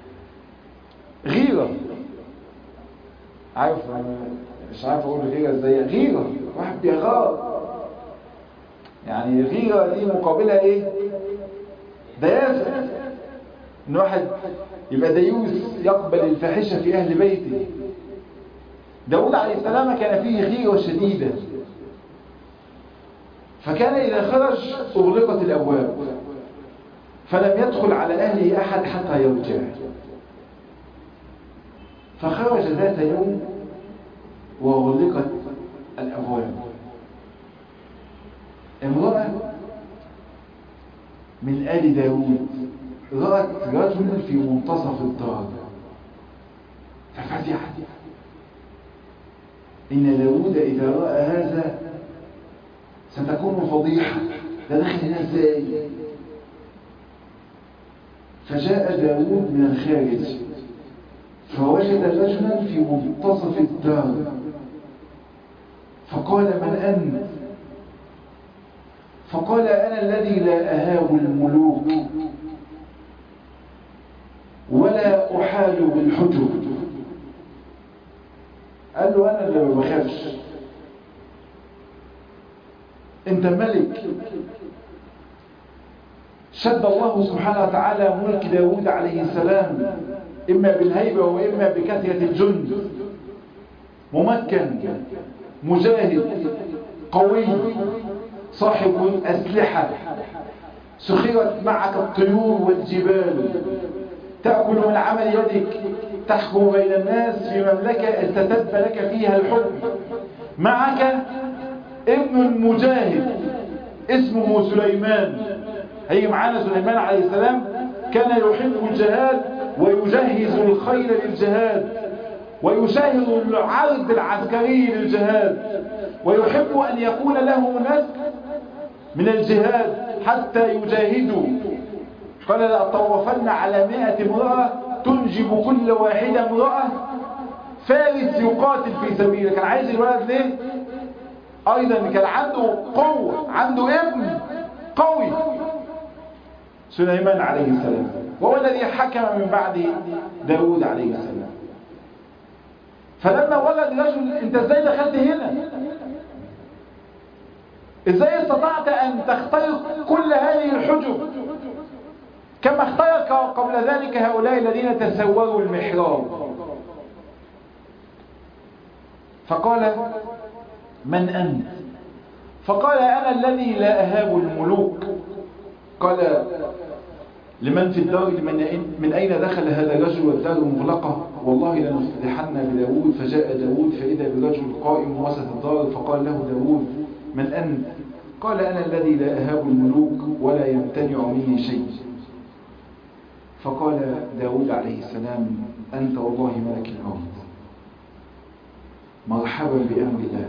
غيرة عارف مش عارف اقول غيرة ازاي غيرة واحد بيغار يعني غيرة دي مقابلها ايه دياسة ان واحد يبقى ديوس يقبل الفاحشة في اهل بيته داود عليه السلام كان فيه غيرة شديدة فكان إذا خرج أغلقت الأبواب فلم يدخل على أهله أحد حتى يرجع فخرج ذات يوم وأغلقت الأبواب امرأة من آل داود رأت رجل في منتصف الدار ففزعت إن داود إذا رأى هذا ستكون فضيحة ده دخل هنا ازاي فجاء داود من الخارج فوجد رجلا في منتصف الدار فقال من أنت فقال أنا الذي لا أهاب الملوك ولا أحال بالحجب قال له أنا اللي ما بخافش انت ملك شد الله سبحانه وتعالى ملك داود عليه السلام إما بالهيبة وإما بكثرة الجند ممكن مجاهد قوي صاحب أسلحة سخرت معك الطيور والجبال تأكل من عمل يدك تحكم بين الناس في مملكة استتب لك فيها الحكم معك ابن مجاهد اسمه سليمان هي معانا سليمان عليه السلام كان يحب الجهاد ويجهز الخيل للجهاد ويشاهد العرض العسكري للجهاد ويحب أن يكون له نسل من الجهاد حتى يجاهدوا قال لأطوفن على مئة امرأة تنجب كل واحدة امرأة فارس يقاتل في سبيله كان عايز الولد ليه ايضا كان عنده قوة عنده ابن قوي سليمان عليه السلام وهو الذي حكم من بعد داود عليه السلام فلما ولد رجل انت ازاي دخلت هنا ازاي استطعت ان تخترق كل هذه الحجب كما اخترق قبل ذلك هؤلاء الذين تسوروا المحراب فقال من أنت فقال أنا الذي لا أهاب الملوك قال لمن في الدار من, من أين دخل هذا الرجل والدار مغلقة والله لنفتحن بداود فجاء داود فإذا برجل قائم وسط الدار فقال له داود من أنت قال أنا الذي لا أهاب الملوك ولا يمتنع مني شيء فقال داود عليه السلام أنت والله ملك الموت مرحبا بأمر الله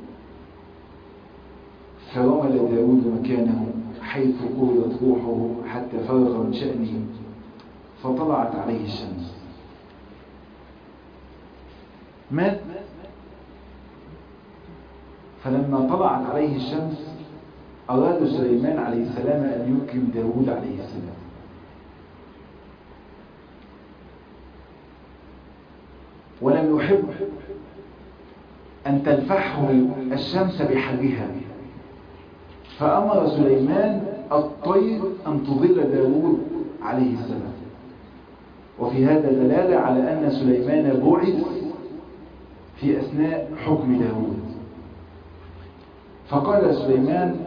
فرمل داود مكانه حيث قبضت روحه حتى فرغ من شأنه فطلعت عليه الشمس مات فلما طلعت عليه الشمس أراد سليمان عليه السلام أن يكرم داود عليه السلام ولم يحب أن تلفحه الشمس بحرها فأمر سليمان الطير أن تظل داود عليه السلام وفي هذا دلالة على أن سليمان بعث في أثناء حكم داود فقال سليمان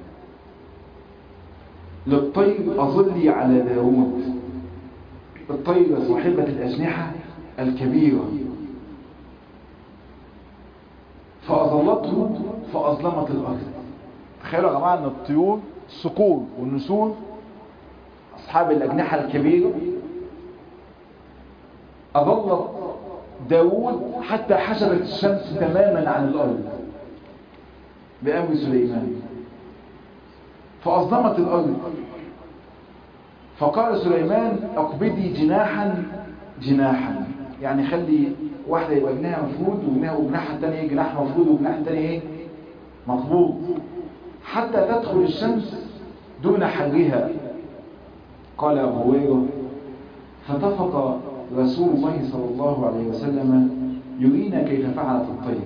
للطير أظلي على داود الطير صاحبة الأجنحة الكبيرة فأظلته فأظلمت الأرض تخيلوا يا جماعة أن الطيور الصقور والنسور أصحاب الأجنحة الكبيرة أظلت داود حتى حشبت الشمس تماما عن الأرض بأمر سليمان فأظلمت الأرض فقال سليمان أقبضي جناحا جناحا يعني خلي واحدة يبقى جناحها مفرود وجناحها التانية جناح مفرود وجناح التانية ايه مقبوض حتى تدخل الشمس دون حرها قال أبو هريرة فطفق رسول الله صلى الله عليه وسلم يرينا كيف فعلت الطير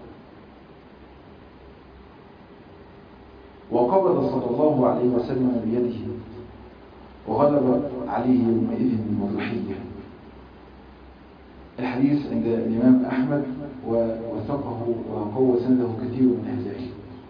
وقبض صلى الله عليه وسلم بيده وغلب عليه يومئذ المضحية الحديث عند الإمام أحمد ووثقه وقوى سنده كثير من أهل العلم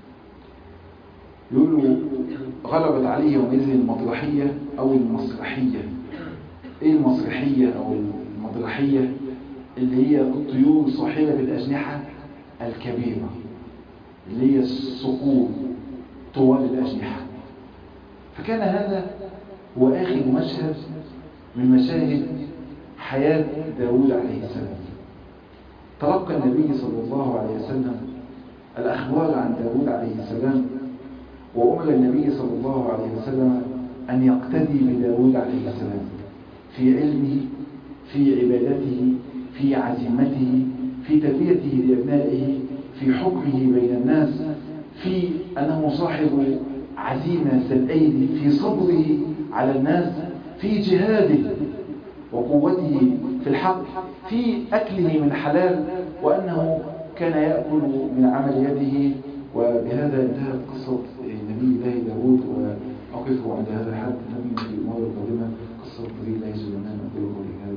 يقول غلبت عليه يومئذ المطرحية أو المسرحية إيه المسرحية أو المطرحية اللي هي الطيور صاحبة الأجنحة الكبيرة اللي هي الصقور طوال الأجنحة فكان هذا هو آخر مشهد من مشاهد حياة داود عليه السلام تلقى النبي صلى الله عليه وسلم الأخبار عن داود عليه السلام وأمر النبي صلى الله عليه وسلم أن يقتدي بداود عليه السلام في علمه في عبادته في عزيمته في تربيته لأبنائه في حكمه بين الناس في أنه صاحب عزيمة الأيدي في صبره على الناس في جهاده وقوته في الحق في أكله من حلال وأنه كان يأكل من عمل يده وبهذا انتهت قصة نبي الله داود وأقف عند هذا الحد نبي في الأمور القادمة قصة نبي الله سليمان أقول قولي هذا